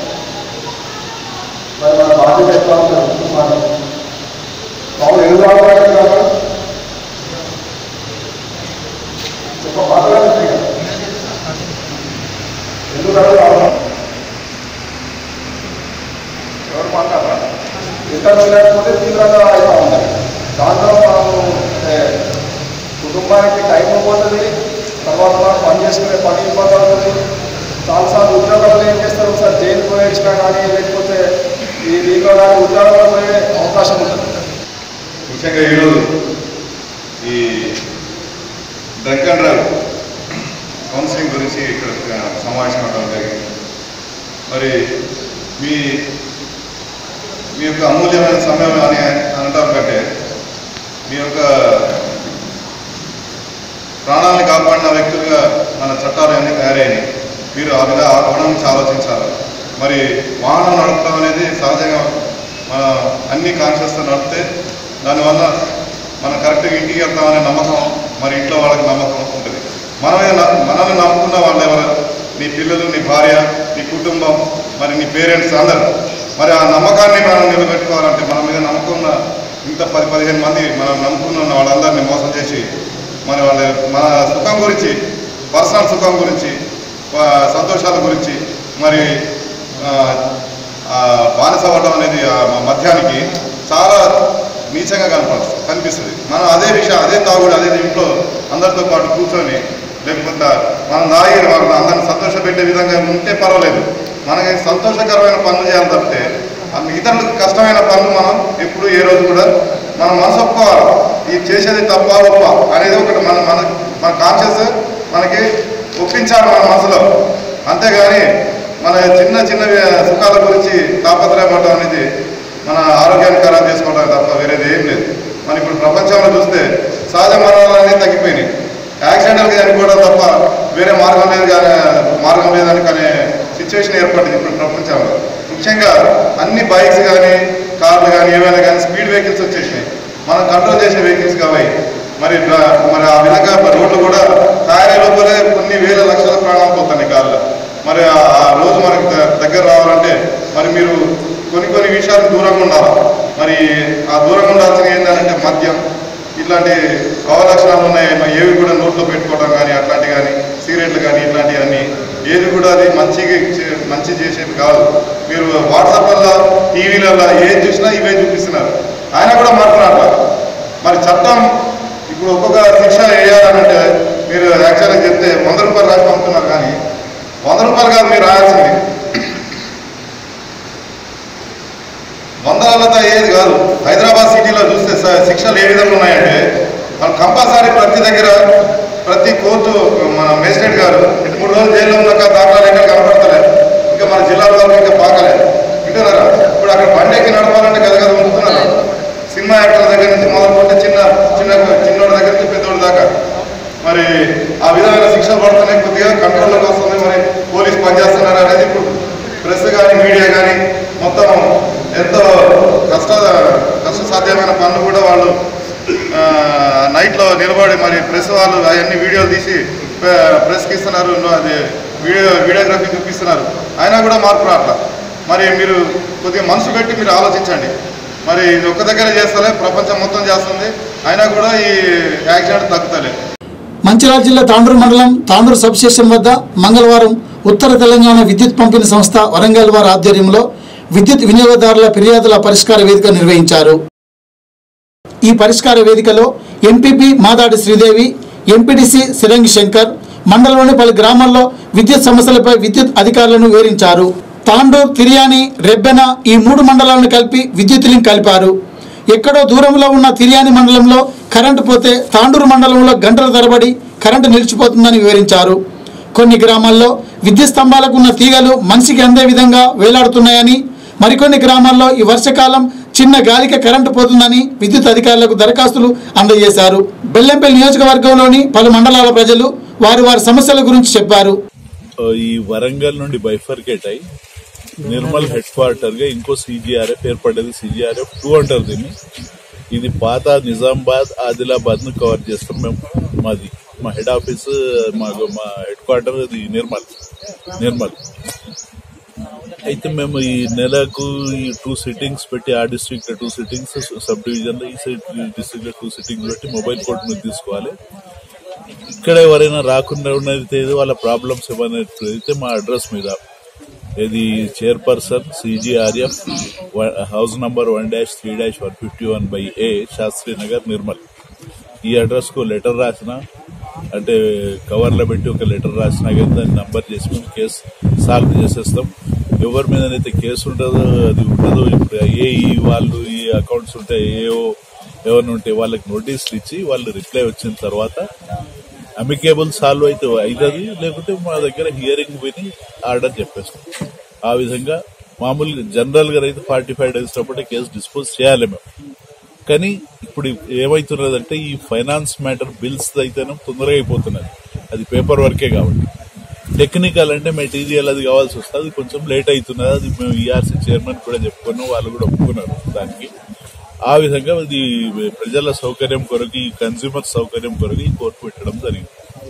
మరి మన బాధ్యత ఎట్లా ఉంటుంది కుటుంబాన్ని మామూలు ఎందుకు రావడానికి కాదు చెప్ప బాధగా ఉంది కదా. ఎందుకు రావాలి ఎవరు మాట్లాడరా ఇతరులు లేకపోతే తీవ్రంగా అవుతా ఉంటాయి దాంట్లో మనము అంటే కుటుంబానికి టైం పోతుంది తర్వాత మనం పని చేసుకునే పని ఇబ్బంది అవుతుంది చాలాసార్లు ఉద్యోగాలు ఏం చేస్తారు ఒకసారి జైలు పోయించినా కానీ లేకపోతే ఈ దీంట్లో కానీ ఉద్యోగాలు పోయే అవకాశం ఉంటుంది ముఖ్యంగా ఈరోజు ఈ డ్రగ్ అండ్ డ్రగ్ కౌన్సిలింగ్ గురించి ఇక్కడ సమావేశం అవడం జరిగింది మరి మీ మీ యొక్క అమూల్యమైన సమయం అని అనటం కంటే మీ యొక్క ప్రాణాలను కాపాడిన వ్యక్తులుగా మన చట్టాలు అన్నీ తయారైనాయి మీరు ఆ విధంగా ఆ కోణం నుంచి ఆలోచించాలి మరి వాహనం నడపడం అనేది సహజంగా మన అన్ని కాన్షియస్తో నడిపితే దానివల్ల మనం కరెక్ట్గా ఇంటికి వెళ్తామనే నమ్మకం మరి ఇంట్లో వాళ్ళకి నమ్మకం ఉంటుంది మనమే న- మనల్ని నమ్ముకున్న వాళ్ళు ఎవరు నీ పిల్లలు నీ భార్య నీ కుటుంబం మరి నీ పేరెంట్స్ అందరు మరి ఆ నమ్మకాన్ని మనం నిలబెట్టుకోవాలంటే మన మీద నమ్ముకున్న ఇంత పది పదిహేను మంది మనం నమ్ముకున్న వాళ్ళందరినీ మోసం చేసి మరి వాళ్ళ మన సుఖం గురించి పర్సనల్ సుఖం గురించి ఆ, సంతోషాల గురించి మరి ఆ, ఆ, బానిస అవ్వడం అనేది ఆ మ- మద్యానికి చాలా నీచంగా కనపడుతుంది కనిపిస్తుంది మనం అదే విషయం అదే తాగుడు అదే ఇంట్లో అందరితో పాటు కూర్చొని లేకపోతే మనం తాగి వాళ్ళని అందరిని సంతోషపెట్టే విధంగా ఉంటే పర్వాలేదు మనకి సంతోషకరమైన పనులు చేయాలి తప్పితే ఆ ఇతరులకు కష్టమైన పనులు మనం ఎప్పుడు ఏ రోజు కూడా మనం మనసు ఒప్పుకోవాలి ఇది చేసేది తప్ప ఒప్ప అనేది ఒకటి మన మన మన కాన్షియస్ మనకి ఒప్పించాలి మన మనసులో అంతేగాని మన చిన్న చిన్న సుఖాల గురించి తాపత్రయపడడం అనేది మన ఆరోగ్యాన్ని ఖరాబ్ చేసుకోవడం తప్ప వేరేది ఏం లేదు మన ఇప్పుడు ప్రపంచంలో చూస్తే సహజ మరణాలన్నీ తగ్గిపోయినాయి యాక్సిడెంటల్గా చనిపోవడం తప్ప వేరే మార్గం లేదు కానీ మార్గం లేదని కానీ సిచ్యువేషన్ ఏర్పడింది ఇప్పుడు ప్రపంచంలో ముఖ్యంగా అన్ని బైక్స్ కానీ కార్లు కానీ ఏమైనా కానీ స్పీడ్ వెహికల్స్ వచ్చేసినాయి మనం కంట్రోల్ చేసే వెహికల్స్ కావాలి మరి డ్రా- మరి ఆ విధంగా మరి రోడ్లు కూడా తయారీ లోపలే కొన్ని వేల లక్షల ప్రాణాలు పోతున్నాయి కార్లు మరి ఆ- ఆ రోజు మనకి ద- దగ్గర రావాలంటే మరి మీరు కొన్ని కొన్ని విషయాలకు దూరంగా ఉండాలి మరి ఆ దూరంగా ఉండాల్సిన ఏంటంటే మద్యం ఇట్లాంటి అవలక్షణాలు ఉన్నాయి మరి ఏవి కూడా నోట్లో పెట్టుకోవడం కానీ అట్లాంటివి కానీ సిగరెట్లు కానీ ఇట్లాంటివన్నీ ఏది కూడా అది మంచిగా చే- మంచి చేసేది కాదు మీరు వాట్సాప్లలో టీవీలలో ఏది చూసినా ఇవే చూపిస్తున్నారు ఆయన కూడా మాట్లాడాలి మరి చట్టం ఇప్పుడు ఒక్కొక్క శిక్ష వేయాలనంటే మీరు యాక్చువల్గా చెప్తే వంద రూపాయలు రాసి పంపుతున్నారు కానీ వంద రూపాయలు కాదు మీరు రాయాల్సింది వందలతో అయ్యేది కాదు హైదరాబాద్ సిటీలో చూస్తే స- శిక్షలు ఏ విధంగా ఉన్నాయంటే మనం కంపల్సరీ ప్రతి దగ్గర ప్రతి కోర్టు మన మేజిస్ట్రేట్ గారు మూడు రోజులు జైల్లో ఉన్నాక దాఖలాలు ఎక్కడ కనపడతలేదు ఇంకా మన జిల్లాలో ఇంకా పాకలేదు వింటున్నారా ఇప్పుడు అక్కడ బండి ఎక్కి నడపాలంటే కదా కదా ఉంటున్నారు సినిమా యాక్టర్ల దగ్గర నుంచి మొదలుకుంటే చిన్న నైట్లో నిలబడి మరి ప్రెస్ వాళ్ళు అవన్నీ వీడియోలు తీసి ప్రె- ప్రెస్కి ఇస్తున్నారు నో- అది వీడియో వీడియోగ్రఫీ చూపిస్తున్నారు అయినా కూడా మార్పు రావట్లా మరి మీరు కొద్దిగా మనసు పెట్టి మీరు ఆలోచించండి మరి ఇది ఒక్క దగ్గర చేస్తలే ప్రపంచం మొత్తం చేస్తుంది అయినా కూడా ఈ యాక్సిడెంట్ తగ్గుతలేదు మంచిర్యాల జిల్లా తాండూరు మండలం తాండూరు సబ్ స్టేషన్ వద్ద మంగళవారం ఉత్తర తెలంగాణ విద్యుత్ పంపిణీ సంస్థ వరంగల్ వారి ఆధ్వర్యంలో విద్యుత్ వినియోగదారుల ఫిర్యాదుల పరిష్కార వేదిక నిర్వహించారు ఈ పరిష్కార వేదికలో ఎంపీపీ మాదాడి శ్రీదేవి ఎంపీటీసీ సిరంగి శంకర్ మండలంలోని పలు గ్రామాల్లో విద్యుత్ సమస్యలపై విద్యుత్ అధికారులను వివరించారు తాండూర్ తిరియాని రెబ్బెన ఈ మూడు మండలాలను కలిపి విద్యుత్ లింక్ కలిపారు ఎక్కడో దూరంలో ఉన్న తిరియాని మండలంలో కరెంటు పోతే తాండూరు మండలంలో గంటల తరబడి కరెంటు నిలిచిపోతుందని వివరించారు కొన్ని గ్రామాల్లో విద్యుత్ స్తంభాలకు ఉన్న తీగలు మనిషికి అందే విధంగా వేలాడుతున్నాయని మరికొన్ని గ్రామాల్లో ఈ వర్షకాలం చిన్న గాలికి కరెంటు పోతుందని విద్యుత్ అధికారులకు దరఖాస్తులు అందజేశారు బెల్లంపల్లి నియోజకవర్గంలోని పలు మండలాల ప్రజలు వారి వారి సమస్యల గురించి చెప్పారు ఈ వరంగల్ నుండి బైఫర్కేట్ అయి నిర్మల్ హెడ్ క్వార్టర్ గా ఇంకో సీజీఆర్ఎఫ్ ఏర్పడ్డది సీజీఆర్ఎఫ్ టూ అంటారు దీన్ని ఇది పాత నిజామాబాద్ ఆదిలాబాద్ ను కవర్ చేస్తాం మేము మాది మా హెడ్ ఆఫీస్ మా మా హెడ్ క్వార్టర్ ఇది నిర్మల్ నిర్మల్ అయితే మేము ఈ నెలకు ఈ టూ సిట్టింగ్స్ పెట్టి ఆ district two sittings sub division లో ఈ డిస్ట్రిక్ట్ లో టూ సిట్టింగ్స్ పెట్టి మొబైల్ కోర్ట్ మీద తీసుకోవాలి ఇక్కడ ఎవరైనా రాకుండా ఉన్నది వాళ్ళ ప్రాబ్లమ్స్ ఏమైనా అయితే మా అడ్రస్ మీద ఇది chairperson CGRF house number one dash three dash one fifty one by A Shastri Nagar Nirmal ఈ అడ్రస్ కు లెటర్ రాసిన అంటే కవర్ లో పెట్టి ఒక లెటర్ రాసినా కానీ దాన్ని నంబర్ చేసి మేము కేసు సాల్వ్ చేసేస్తాం ఎవరి మీదనైతే కేసు ఉంటుందో అది ఉండదో ఇప్పుడు ఏఈ వాళ్ళు ఈ అకౌంట్స్ ఉంటే ఏఓ ఎవరిని ఉంటే వాళ్ళకి నోటీసులు ఇచ్చి వాళ్ళు రిప్లై వచ్చిన తర్వాత అమికేబుల్ సాల్వ్ అయితే అవుతుంది లేకుంటే మా దగ్గర హియరింగ్ విని ఆర్డర్ చెప్పేస్తాం ఆ విధంగా మామూలుగా జనరల్ గా అయితే ఫార్టీ ఫైవ్ డేస్ లోపల కేసు డిస్పోజ్ చేయాలి మేము కానీ ఇప్పుడు ఏమైతున్నదంటే ఈ ఫైనాన్స్ మ్యాటర్ బిల్స్ అయితేనే తొందరగా అయిపోతున్నది అది పేపర్ వర్కే కాబట్టి టెక్నికల్ అంటే మెటీరియల్ అది కావాల్సి వస్తుంది అది కొంచెం లేట్ అవుతున్నది అది మేము ఈఆర్సీ చైర్మన్ కూడా చెప్పుకున్నాం వాళ్ళు కూడా ఒప్పుకున్నారు దానికి ఆ విధంగా ఇది ప్రజల సౌకర్యం కొరకు ఈ కన్స్యూమర్ సౌకర్యం కొరకు ఈ కోర్టు పెట్టడం జరిగింది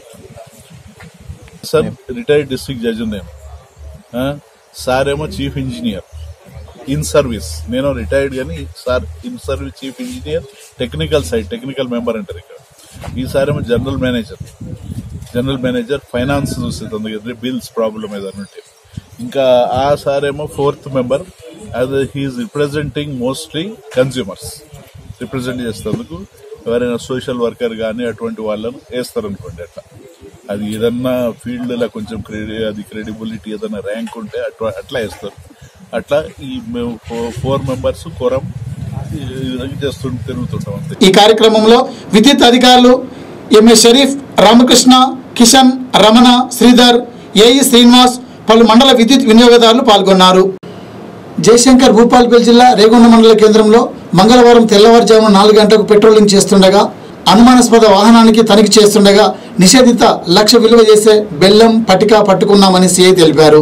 సార్ రిటైర్డ్ డిస్ట్రిక్ట్ జడ్జి నేను ఆ, సార్ ఏమో చీఫ్ ఇంజనీర్ ఇన్ సర్వీస్ నేను రిటైర్డ్ కానీ sir in service chief engineer technical side technical member అంటారు ఇక్కడ ఈసారి ఏమో general manager general manager finance చూస్తుంది కదా బిల్స్ ప్రాబ్లం ఏదైనా ఉంటే ఇంకా ఆ సార్ ఏమో ఫోర్త్ మెంబర్ అది he's representing mostly consumers represent చేసేందుకు ఎవరైనా సోషల్ వర్కర్ కానీ అటువంటి వాళ్ళను వేస్తారు అనుకోండి అట్లా అది ఏదన్నా ఫీల్డ్ లో కొంచెం క్రెడి అది క్రెడిబిలిటీ ఏదైనా ర్యాంక్ ఉంటే అట్లా అట్లా వేస్తారు అట్లా ఈ మేము ఫోర్ మెంబర్స్ కొరం ఈ విధంగా చేస్తూ తిరుగుతుంటాం అంతే ఈ కార్యక్రమంలో విద్యుత్ అధికారులు ఎంఏ షరీఫ్ రామకృష్ణ కిషన్ రమణ శ్రీధర్ ఏఈ శ్రీనివాస్ పలు మండల విద్యుత్ వినియోగదారులు పాల్గొన్నారు జయశంకర్ భూపాల్పల్లి జిల్లా రేగొండ మండల కేంద్రంలో మంగళవారం తెల్లవారుజామున నాలుగు గంటలకు పెట్రోలింగ్ చేస్తుండగా అనుమానాస్పద వాహనానికి తనిఖీ చేస్తుండగా నిషేధిత లక్ష విలువ చేసే బెల్లం పటిక పట్టుకున్నామని సిఐ తెలిపారు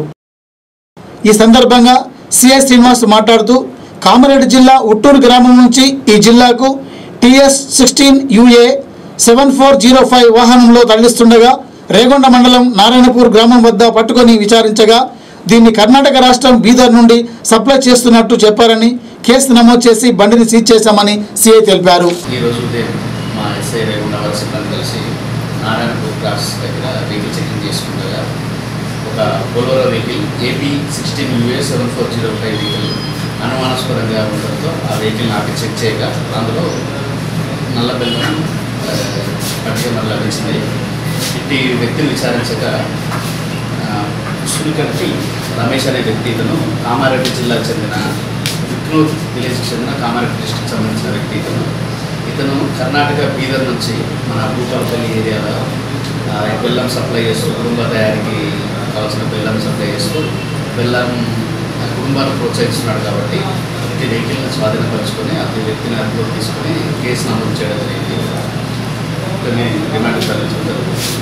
ఈ సందర్భంగా సిఐ శ్రీనివాస్ మాట్లాడుతూ కామారెడ్డి జిల్లా ఉట్టూరు గ్రామం నుంచి ఈ జిల్లాకు TS sixteen UA seven four zero five వాహనంలో తరలిస్తుండగా రేగొండ మండలం నారాయణపూర్ గ్రామం వద్ద పట్టుకొని విచారించగా దీన్ని కర్ణాటక రాష్ట్రం బీదర్ నుండి సప్లై చేస్తున్నట్టు చెప్పారని కేసు నమోదు చేసి బండిని సీజ్ చేశామని సిఐ తెలిపారు ఈరోజు ఉదయం మా ఎస్ఐ రేగుండ వారి సిబ్బంది కలిసి నారాయణపూర్ క్రాస్ దగ్గర వెహికల్ చెకింగ్ చేసుకుండగా ఒక Bolero vehicle AP sixteen UA seven four zero five vehicle అనుమానాస్పదంగా ఉండడంతో ఆ వెహికల్ ఆపి చెక్ చేయగా అందులో నల్ల బెల్లం ఆ, పట్టిక మనకు లభించింది ఇట్టి వ్యక్తిని విచారించగా సులికట్టి రమేష్ అనే వ్యక్తి ఇతను కామారెడ్డి జిల్లాకు చెందిన విక్నూర్ విలేజ్కి చెందిన కామారెడ్డి డిస్ట్రిక్ట్ సంబంధించిన వ్యక్తి ఇతను ఇతను కర్ణాటక బీదర్ నుంచి మన భూపాలపల్లి ఏరియాలో ఆ, బెల్లం సప్లై చేస్తూ కుటుంబ తయారీకి కావాల్సిన బెల్లం సప్లై చేస్తూ బెల్లం ఆ, కుటుంబాన్ని ప్రోత్సహిస్తున్నాడు కాబట్టి ఈ వెహికల్ని స్వాధీనపరుచుకొని అతని వ్యక్తిని అదుపులోకి తీసుకొని కేసు నమోదు చేయడం జరిగింది కొన్ని రిమాండ్ తరలించడం జరుగుతుంది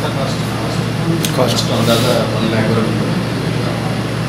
కాస్ట్ దాకా వన్ ల్యాక్ వరకు ఉంటుంది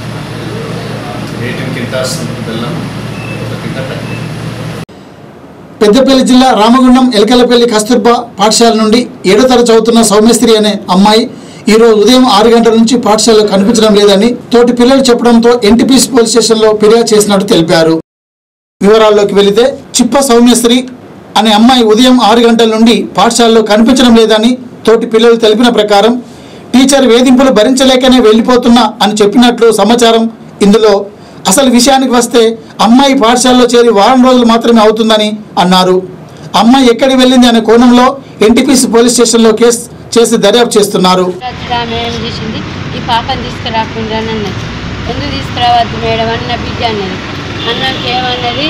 ఎయిటీన్ కింటాస్ బెల్లం ఒక కింటా ప్యాకెట్ పెద్దపల్లి జిల్లా రామగుండం ఎలకలపల్లి కస్తూర్బా పాఠశాల నుండి ఏడో తరగతి చదువుతున్న సౌమ్యశ్రీ అనే అమ్మాయి ఈ రోజు ఉదయం ఆరు గంటల నుంచి పాఠశాలలో కనిపించడం లేదని తోటి పిల్లలు చెప్పడంతో ఎన్టీపీసీ పోలీస్ స్టేషన్లో ఫిర్యాదు చేసినట్టు తెలిపారు వివరాల్లోకి వెళితే చిప్ప సౌమ్యశ్రీ అనే అమ్మాయి ఉదయం ఆరు గంటల నుండి పాఠశాలలో కనిపించడం లేదని తోటి పిల్లలు తెలిపిన ప్రకారం టీచర్ వేధింపులు భరించలేకనే వెళ్ళిపోతున్నా అని చెప్పినట్లు సమాచారం ఇందులో అసలు విషయానికి వస్తే అమ్మాయి పాఠశాలలో చేరి వారం రోజులు మాత్రమే అవుతుందని అన్నారు అమ్మాయి ఎక్కడికి వెళ్ళింది అనే కోణంలో ఎన్టీపీసీ పోలీస్ స్టేషన్లో కేసు చేసి దర్యాప్తు చేస్తున్నారు ఆమె ఏం చేసింది ఈ పాపని తీసుకురాకుండా అని అన్నది ఎందుకు తీసుకురావద్దు మేడం అని నా బిడ్డ అన్నది అన్నాక ఏమన్నది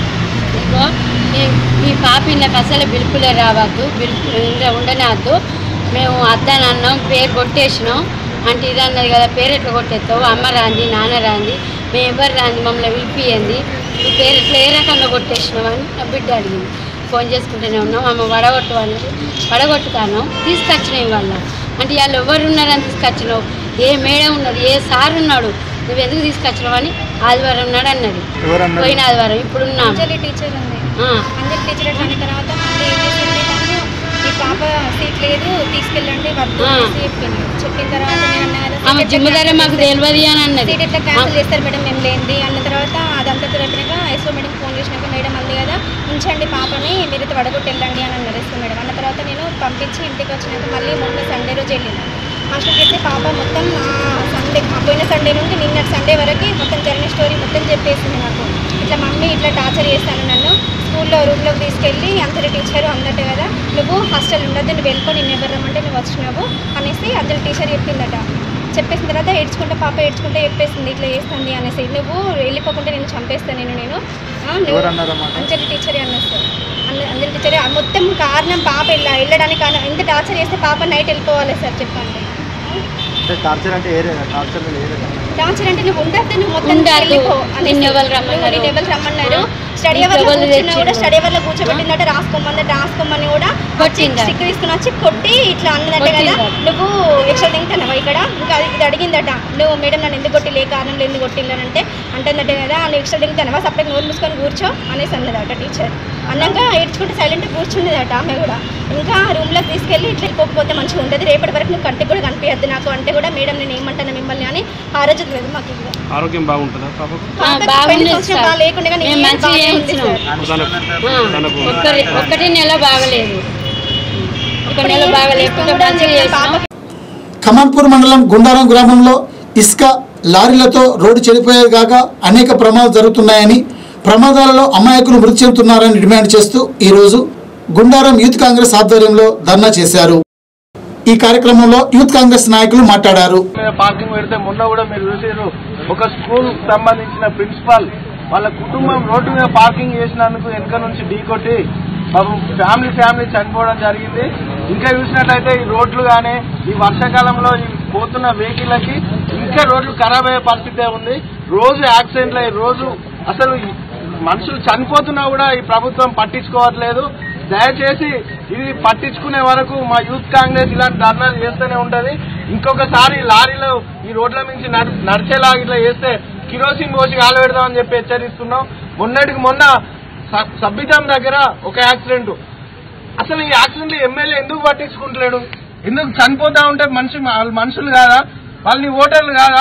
ఇగో మీ మీ పాప ఇళ్ళకి అసలు బిల్కులే రావద్దు బిల్కు ఇంట్లో ఉండనవద్దు మేము అద్దని అన్నాం పేరు కొట్టేసినాం అంటే ఇది అన్నది కదా పేరు ఎట్లా కొట్టేస్తావు అమ్మ రాంది నాన్న రాంది మేము ఎవరు రాంది మమ్మల్ని పిలిపియండి ఈ పేరు ఎట్లా ఏ రకంగా కొట్టేసినావు అని నా బిడ్డ అడిగింది ఫోన్ చేసుకుంటూనే ఉన్నాం అమ్మ వడగొట్టు అన్నది వడగొట్టుతాను తీసుకొచ్చినాయి వాళ్ళ అంటే వాళ్ళు ఎవరు ఉన్నారని తీసుకొచ్చినావు ఏ మేడం ఉన్నది ఏ సార్ ఉన్నాడు నువ్వు ఎందుకు తీసుకొచ్చినావు అని ఆదివారం ఉన్నాడు అన్నది ఎవరన్నారు? పోయిన ఆదివారం ఇప్పుడు ఉన్నాం అంజలి టీచర్ ఉంది ఆ. అంజలి టీచర్ అట్లా తర్వాత మళ్ళీ ఏం చేసింది తను ఈ పాప సీట్ లేదు తీసుకెళ్ళండి వద్దు ఆ. అనేసి చెప్పింది చెప్పిన తర్వాత నేను అన్నా కదా, ఆమె సీట్ ఎట్లా జిమ్మదారే cancel మాకు చేస్తారు? తెలియదు అని అన్నది సీట్ ఎట్లా క్యాన్సిల్ చేస్తారు మేడం మేము లేనిది అన్న తర్వాత అదంతా కుదిరిపోయాక ఎస్ఓ మేడం ఫోన్ చేసినాక మేడం అంది కదా ఉంచండి పాపని మీరైతే వడగొట్టి వెళ్ళండి అని అన్నారు ఎస్ఓ మేడం అన్న తర్వాత నేను పంపించి ఇంటికి వచ్చినాక మళ్ళీ మొన్న సండే రోజు వెళ్ళిన హాస్టల్కి వెళ్తే పాప మొత్తం ఆ సండే ఆ పోయిన సండే నుండి నిన్న సండే వరకు మొత్తం జరిగిన స్టోరీ మొత్తం చెప్పేసింది నాకు ఇట్లా మమ్మీ ఇట్లా టార్చర్ చేస్తాను నన్ను స్కూల్లో రూమ్లోకి తీసుకెళ్ళి అంజలి టీచర్ అన్నట్టు కదా నువ్వు హాస్టల్ ఉండద్దు నువ్వు వెళ్ళిపో నేను ఎవరు రమ్మంటే నువ్వు వచ్చినావు అనేసి అంజలి టీచర్ చెప్పిందట చెప్పేసిన తర్వాత ఏడ్చుకుంటే పాప ఏడ్చుకుంటే చెప్పేసింది ఇట్లా చేస్తుంది అనేసి నువ్వు వెళ్ళిపోకుంటే నేను చంపేస్తాను నేను నేను ఆ, నువ్వు ఎవరన్నారన్నమాట? అంజలి టీచరే అన్నారు సార్ అంజ- అంజలి టీచరే ఆ మొత్తం కారణం పాప ఇలా వెళ్ళడానికి కారణం ఎంత టార్చర్ చేస్తే పాప నైట్ వెళ్ళిపోవాలి సార్ చెప్పండి అంటే టార్చర్ అంటే ఏ రే- టార్చర్ మీద ఏ రకమైన టార్చర్ అంటే నువ్వు ఉండద్దు నువ్వు మొత్తం ఉండద్దు. వెళ్ళిపో అనేసి. నిన్ను ఎవరు నువ్వు రమ్మన్నారు? నిన్ను ఎవరు రమ్మన్నారు ఆ. స్టడీ నీకు అవర్లో ఎవరు కూర్చున్నా కూడా తెచ్చిండ్రు? స్టడీ అవర్లో కూర్చోబెట్టిందట రాసుకోమన్నట్టు రాసుకోమని కూడా కొట్టిందా? స్టిక్కర్ తీసుకుని వచ్చి కొట్టి ఇట్లా అన్నదట కదా కొట్టిందా? నువ్వు ఎక్స్ట్రా తింటానవా ఇక్కడ ఇంకా అది ఇది అడిగిందట నువ్వు మేడం నన్ను ఎందుకు కొట్టి లే కారణం ఎందుకు కొట్టిల్లంటే అంటుందట కదా నువ్వు ఎక్స్ట్రా తింటానవా సపరేట్ నోరు మూసుకొని కూర్చో అనేసి అన్నదట టీచర్ అన్నాక ఏడ్చుకుంటే సైలెంట్గా కూర్చుండేదట ఆమె కూడా ఇంకా రూమ్లోకి తీసుకెళ్ళి ఇట్లా వెళ్ళిపోకపోతే మంచిగా ఉంటుంది రేపటి వరకు నువ్వు కంటికి కూడా కనిపించద్దు నాకు అంటే కూడా మేడం నేను ఏమంటాను మిమ్మల్ని అని ఆ రోజు లేదు మాకు ఇంకా ఆరోగ్యం బాగుంటుందా పాపకు ఆ, పాపకి బాగుంది పెళ్లి సంవత్సరం సార్. బాగా లేకుండా కానీ మేము ఈ మంచిగా బాగానే ఉంది చేయించినాం. సార్. తనకు తనకు ఒక్కరి ఒక్కటి నెల బాగలేదు ఒక నెల బాగలేకుండా మంచిగా చేసినాం ఖమాన్పూర్ మండలం గుండారం గ్రామంలో ఇసుక లారీలతో రోడ్డు చెడిపోయేది కాక అనేక ప్రమాదాలు జరుగుతున్నాయని ప్రమాదాలలో అమాయకులు మృతి చెందుతున్నారని డిమాండ్ చేస్తూ ఈరోజు గుండారం యూత్ కాంగ్రెస్ ఆధ్వర్యంలో ధర్నా చేశారు ఈ కార్యక్రమంలో యూత్ కాంగ్రెస్ నాయకులు మాట్లాడారు మీద పార్కింగ్ పెడితే మొన్న కూడా మీరు చూసారు ఒక స్కూల్ సంబంధించిన ప్రిన్సిపాల్ వాళ్ళ కుటుంబం రోడ్డు మీద పార్కింగ్ చేసినందుకు వెనక నుంచి ఢీకొట్టి పాపం ఫ్యామిలీ ఫ్యామిలీ చనిపోవడం జరిగింది ఇంకా చూసినట్లయితే ఈ రోడ్లు కానీ ఈ వర్షాకాలంలో ఈ పోతున్న వెహికల్లకి ఇంకా రోడ్లు ఖరాబ్ అయ్యే పరిస్థితే ఉంది రోజు యాక్సిడెంట్లు అయ్యి రోజు అసలు ఈ మనుషులు చనిపోతున్నా కూడా ఈ ప్రభుత్వం పట్టించుకోవట్లేదు దయచేసి ఇది పట్టించుకునే వరకు మా యూత్ కాంగ్రెస్ ఇలాంటి ధర్నాలు చేస్తూనే ఉంటది ఇంకొకసారి లారీలో ఈ రోడ్ల నుంచి నడు- నడిచేలాగా ఇట్లా చేస్తే కిరోసిన్ పోసి కాలబెడదామని చెప్పి హెచ్చరిస్తున్నాం మొన్నటికి మొన్న స- సబ్బిజాం దగ్గర ఒక యాక్సిడెంట్ అసలు ఈ యాక్సిడెంట్ ఎమ్మెల్యే ఎందుకు పట్టించుకుంటలేడు ఎందుకు చనిపోతా ఉంటే మనిషి వాళ్ళు మనుషులు కాదా వాళ్ళని ఓటర్లు కాదా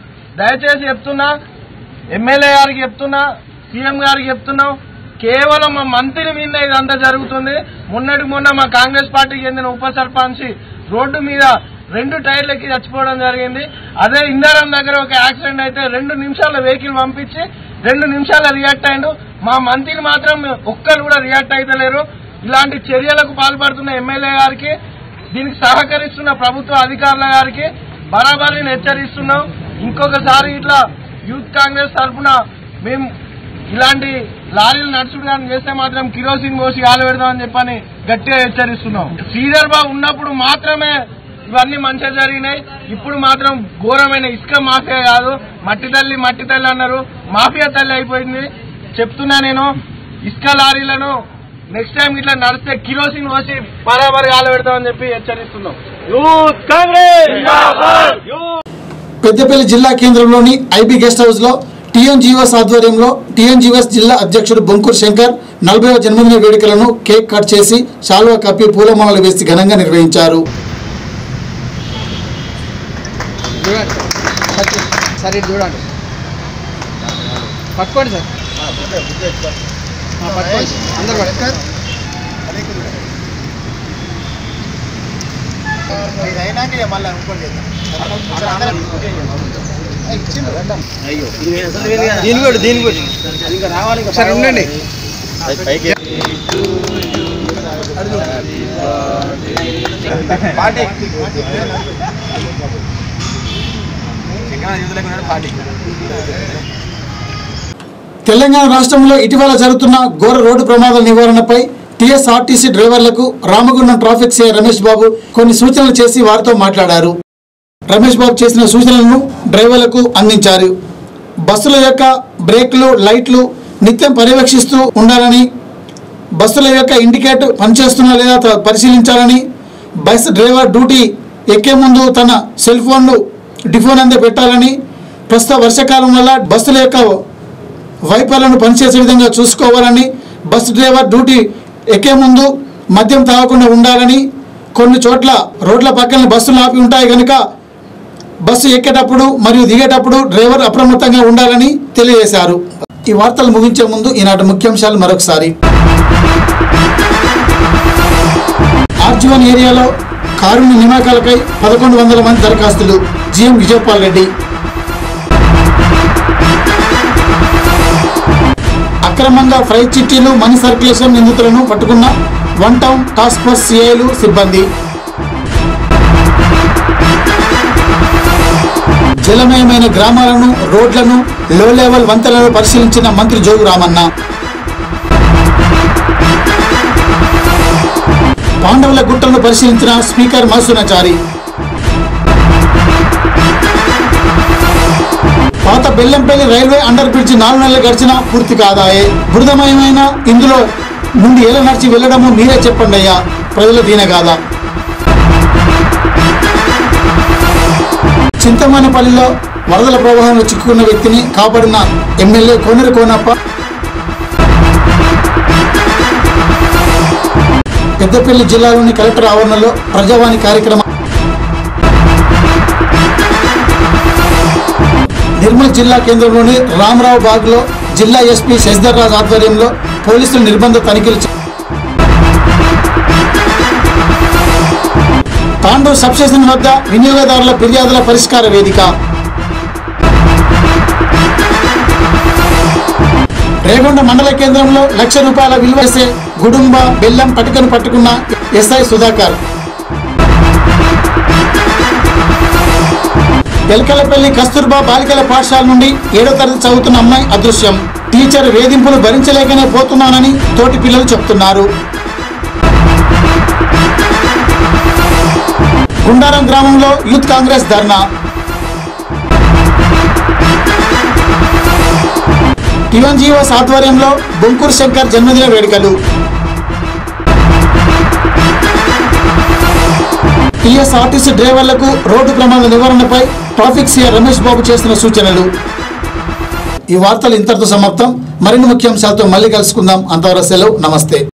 దయచేసి చెప్తున్నా ఎమ్మెల్యే గారికి చెప్తున్నా సీఎం గారికి చెప్తున్నాం కేవలం మా మంత్రి మీద ఇదంతా జరుగుతుంది మొన్నటి మొన్న మా కాంగ్రెస్ పార్టీకి చెందిన ఉప సర్పంచ్ రోడ్డు మీద రెండు టైర్లకి చచ్చిపోవడం జరిగింది అదే ఇందారం దగ్గర ఒక యాక్సిడెంట్ అయితే రెండు నిమిషాల వెహికల్ పంపించి రెండు నిమిషాల రియాక్ట్ అయ్యిండు మా మంత్రి మాత్రం ఒక్కరు కూడా రియాక్ట్ అయితలేరు ఇలాంటి చర్యలకు పాల్పడుతున్న ఎమ్మెల్యే గారికి దీనికి సహకరిస్తున్న ప్రభుత్వ అధికారుల గారికి బరాబరిని హెచ్చరిస్తున్నాం ఇంకొకసారి ఇట్లా యూత్ కాంగ్రెస్ తరఫున మేము ఇలాంటి లారీలు నడుచుడు కానీ చేస్తే మాత్రం కిరోసిన్ పోసి ఆలు పెడదామని చెప్పని గట్టిగా హెచ్చరిస్తున్నాం శ్రీధర్ బాబు ఉన్నప్పుడు మాత్రమే ఇవన్నీ మంచిగా జరిగినాయి ఇప్పుడు మాత్రం ఘోరమైన ఇసుక మాఫియా కాదు మట్టి తల్లి మట్టి తల్లి అన్నారు మాఫియా తల్లి అయిపోయింది చెప్తున్నా నేను ఇసుక లారీలను నెక్స్ట్ టైం ఇట్లా నడిస్తే కిరోసిన్ పోసి బరాబరి ఆలు పెడతామని చెప్పి హెచ్చరిస్తున్నాం యూత్ కాంగ్రెస్ పెద్దపల్లి జిల్లా కేంద్రంలోని ఐబీ గెస్ట్ హౌస్ లో టీఎన్జీఓస్ ఆధ్వర్యంలో టీఎన్జీఓస్ జిల్లా అధ్యక్షుడు బొంకూరు శంకర్ నలభైవ జన్మదిన వేడుకలను కేక్ కట్ చేసి శాలువా కప్పి పూలమాలలు వేసి ఘనంగా నిర్వహించారు చూడండి సార్ ఇటు చూడండి పట్టుకోండి సార్ ఆ, పట్టుకోండి అందరు పట్టుకోండి దీని కూడా దీని కూడా ఇంకా రావాలి సార్ ఉండండి పార్టీ పార్టీ తెలంగాణ రాష్ట్రంలో ఇటీవల జరుగుతున్న ఘోర రోడ్డు ప్రమాదాల నివారణపై టీఎస్ఆర్టీసీ డ్రైవర్లకు రామగుండం ట్రాఫిక్ సిఐ రమేష్ బాబు కొన్ని సూచనలు చేసి వారితో మాట్లాడారు రమేష్ బాబు చేసిన సూచనలను డ్రైవర్లకు అందించారు బస్సుల యొక్క బ్రేక్లు లైట్లు నిత్యం పర్యవేక్షిస్తూ ఉండాలని బస్సుల యొక్క ఇండికేట్ పనిచేస్తున్నా లేదా త- పరిశీలించాలని బస్ డ్రైవర్ డ్యూటీ ఎక్కే ముందు తన సెల్ ఫోన్ను డిఫోన్ అందే పెట్టాలని ప్రస్తుత వర్షాకాలం వల్ల బస్సుల యొక్క వైపర్లను పనిచేసే విధంగా చూసుకోవాలని బస్ డ్రైవర్ డ్యూటీ ఎక్కే ముందు మద్యం తాగకుండా ఉండాలని కొన్ని చోట్ల రోడ్ల పక్కన బస్సులు ఆపి ఉంటాయి కనుక బస్సు ఎక్కేటప్పుడు మరియు దిగేటప్పుడు డ్రైవర్ అప్రమత్తంగా ఉండాలని తెలియజేశారు ఈ వార్తలు ముగించే ముందు ఈనాటి ముఖ్యాంశాలు మరొకసారి ఆర్జీవన్ ఏరియాలో కారుణ్య నియామకాలపై పదకొండు వందల మంది దరఖాస్తులు జీఎం విజయపాల్ రెడ్డి అక్రమంగా ఫ్రై చిట్టీలు మనీ సర్క్యులేషన్ నిందితులను పట్టుకున్న వన్ టౌన్ టాస్క్ ఫోర్స్ సిఐలు సిబ్బంది జలమయమైన గ్రామాలను రోడ్లను లో లెవెల్ వంతెనలను పరిశీలించిన మంత్రి జోగు రామన్న పాండవుల గుట్టలను పరిశీలించిన స్పీకర్ మధుసూనాచారి పాత బెల్లంపల్లి రైల్వే అండర్ బ్రిడ్జ్ నాలుగు నెలలు గడిచినా పూర్తి కాదాయే బురదమయమైన ఇందులో నుండి ఎలా నడిచి వెళ్ళడమో మీరే చెప్పండి అయ్యా ప్రజల దీనగాథ చింతమానపల్లిలో వరదల ప్రవాహంలో చిక్కుకున్న వ్యక్తిని కాపాడిన ఎమ్మెల్యే కోనేరు కోనప్ప పెద్దపల్లి జిల్లాలోని కలెక్టర్ ఆవరణలో ప్రజావాణి కార్యక్రమం నిర్మల్ జిల్లా కేంద్రంలోని రామరావు బాగ్లో జిల్లా ఎస్పీ శశిధర్ రాజ్ ఆధ్వర్యంలో పోలీసులు నిర్బంధ తనిఖీలు చే- తాండూరు సబ్స్టేషన్ వద్ద వినియోగదారుల ఫిర్యాదుల పరిష్కార వేదిక రేగొండ మండల కేంద్రంలో లక్ష రూపాయల విలువ చేసే గుడుంబ బెల్లం పటికను పట్టుకున్న ఎస్ఐ సుధాకర్ ఎల్కలపల్లి కస్తూర్బా బాలికల పాఠశాల నుండి ఏడో తరగతి చదువుతున్న అమ్మాయి అదృశ్యం టీచర్ వేధింపులు భరించలేకనే పోతున్నానని తోటి పిల్లలు చెప్తున్నారు గుండారం గ్రామంలో యూత్ కాంగ్రెస్ ధర్నా టివన్జీవోస్ ఆధ్వర్యంలో బొంకూరు శంకర్ జన్మదిన వేడుకలు టీఎస్ఆర్టీసీ డ్రైవర్లకు రోడ్డు ప్రమాద నివారణపై ట్రాఫిక్ సీఆర్ రమేష్ బాబు చేసిన సూచనలు ఈ వార్తలు ఇంతటితో సమాప్తం మరిన్ని ముఖ్యాంశాలతో మళ్ళీ కలుసుకుందాం అంతవరకు సెలవు నమస్తే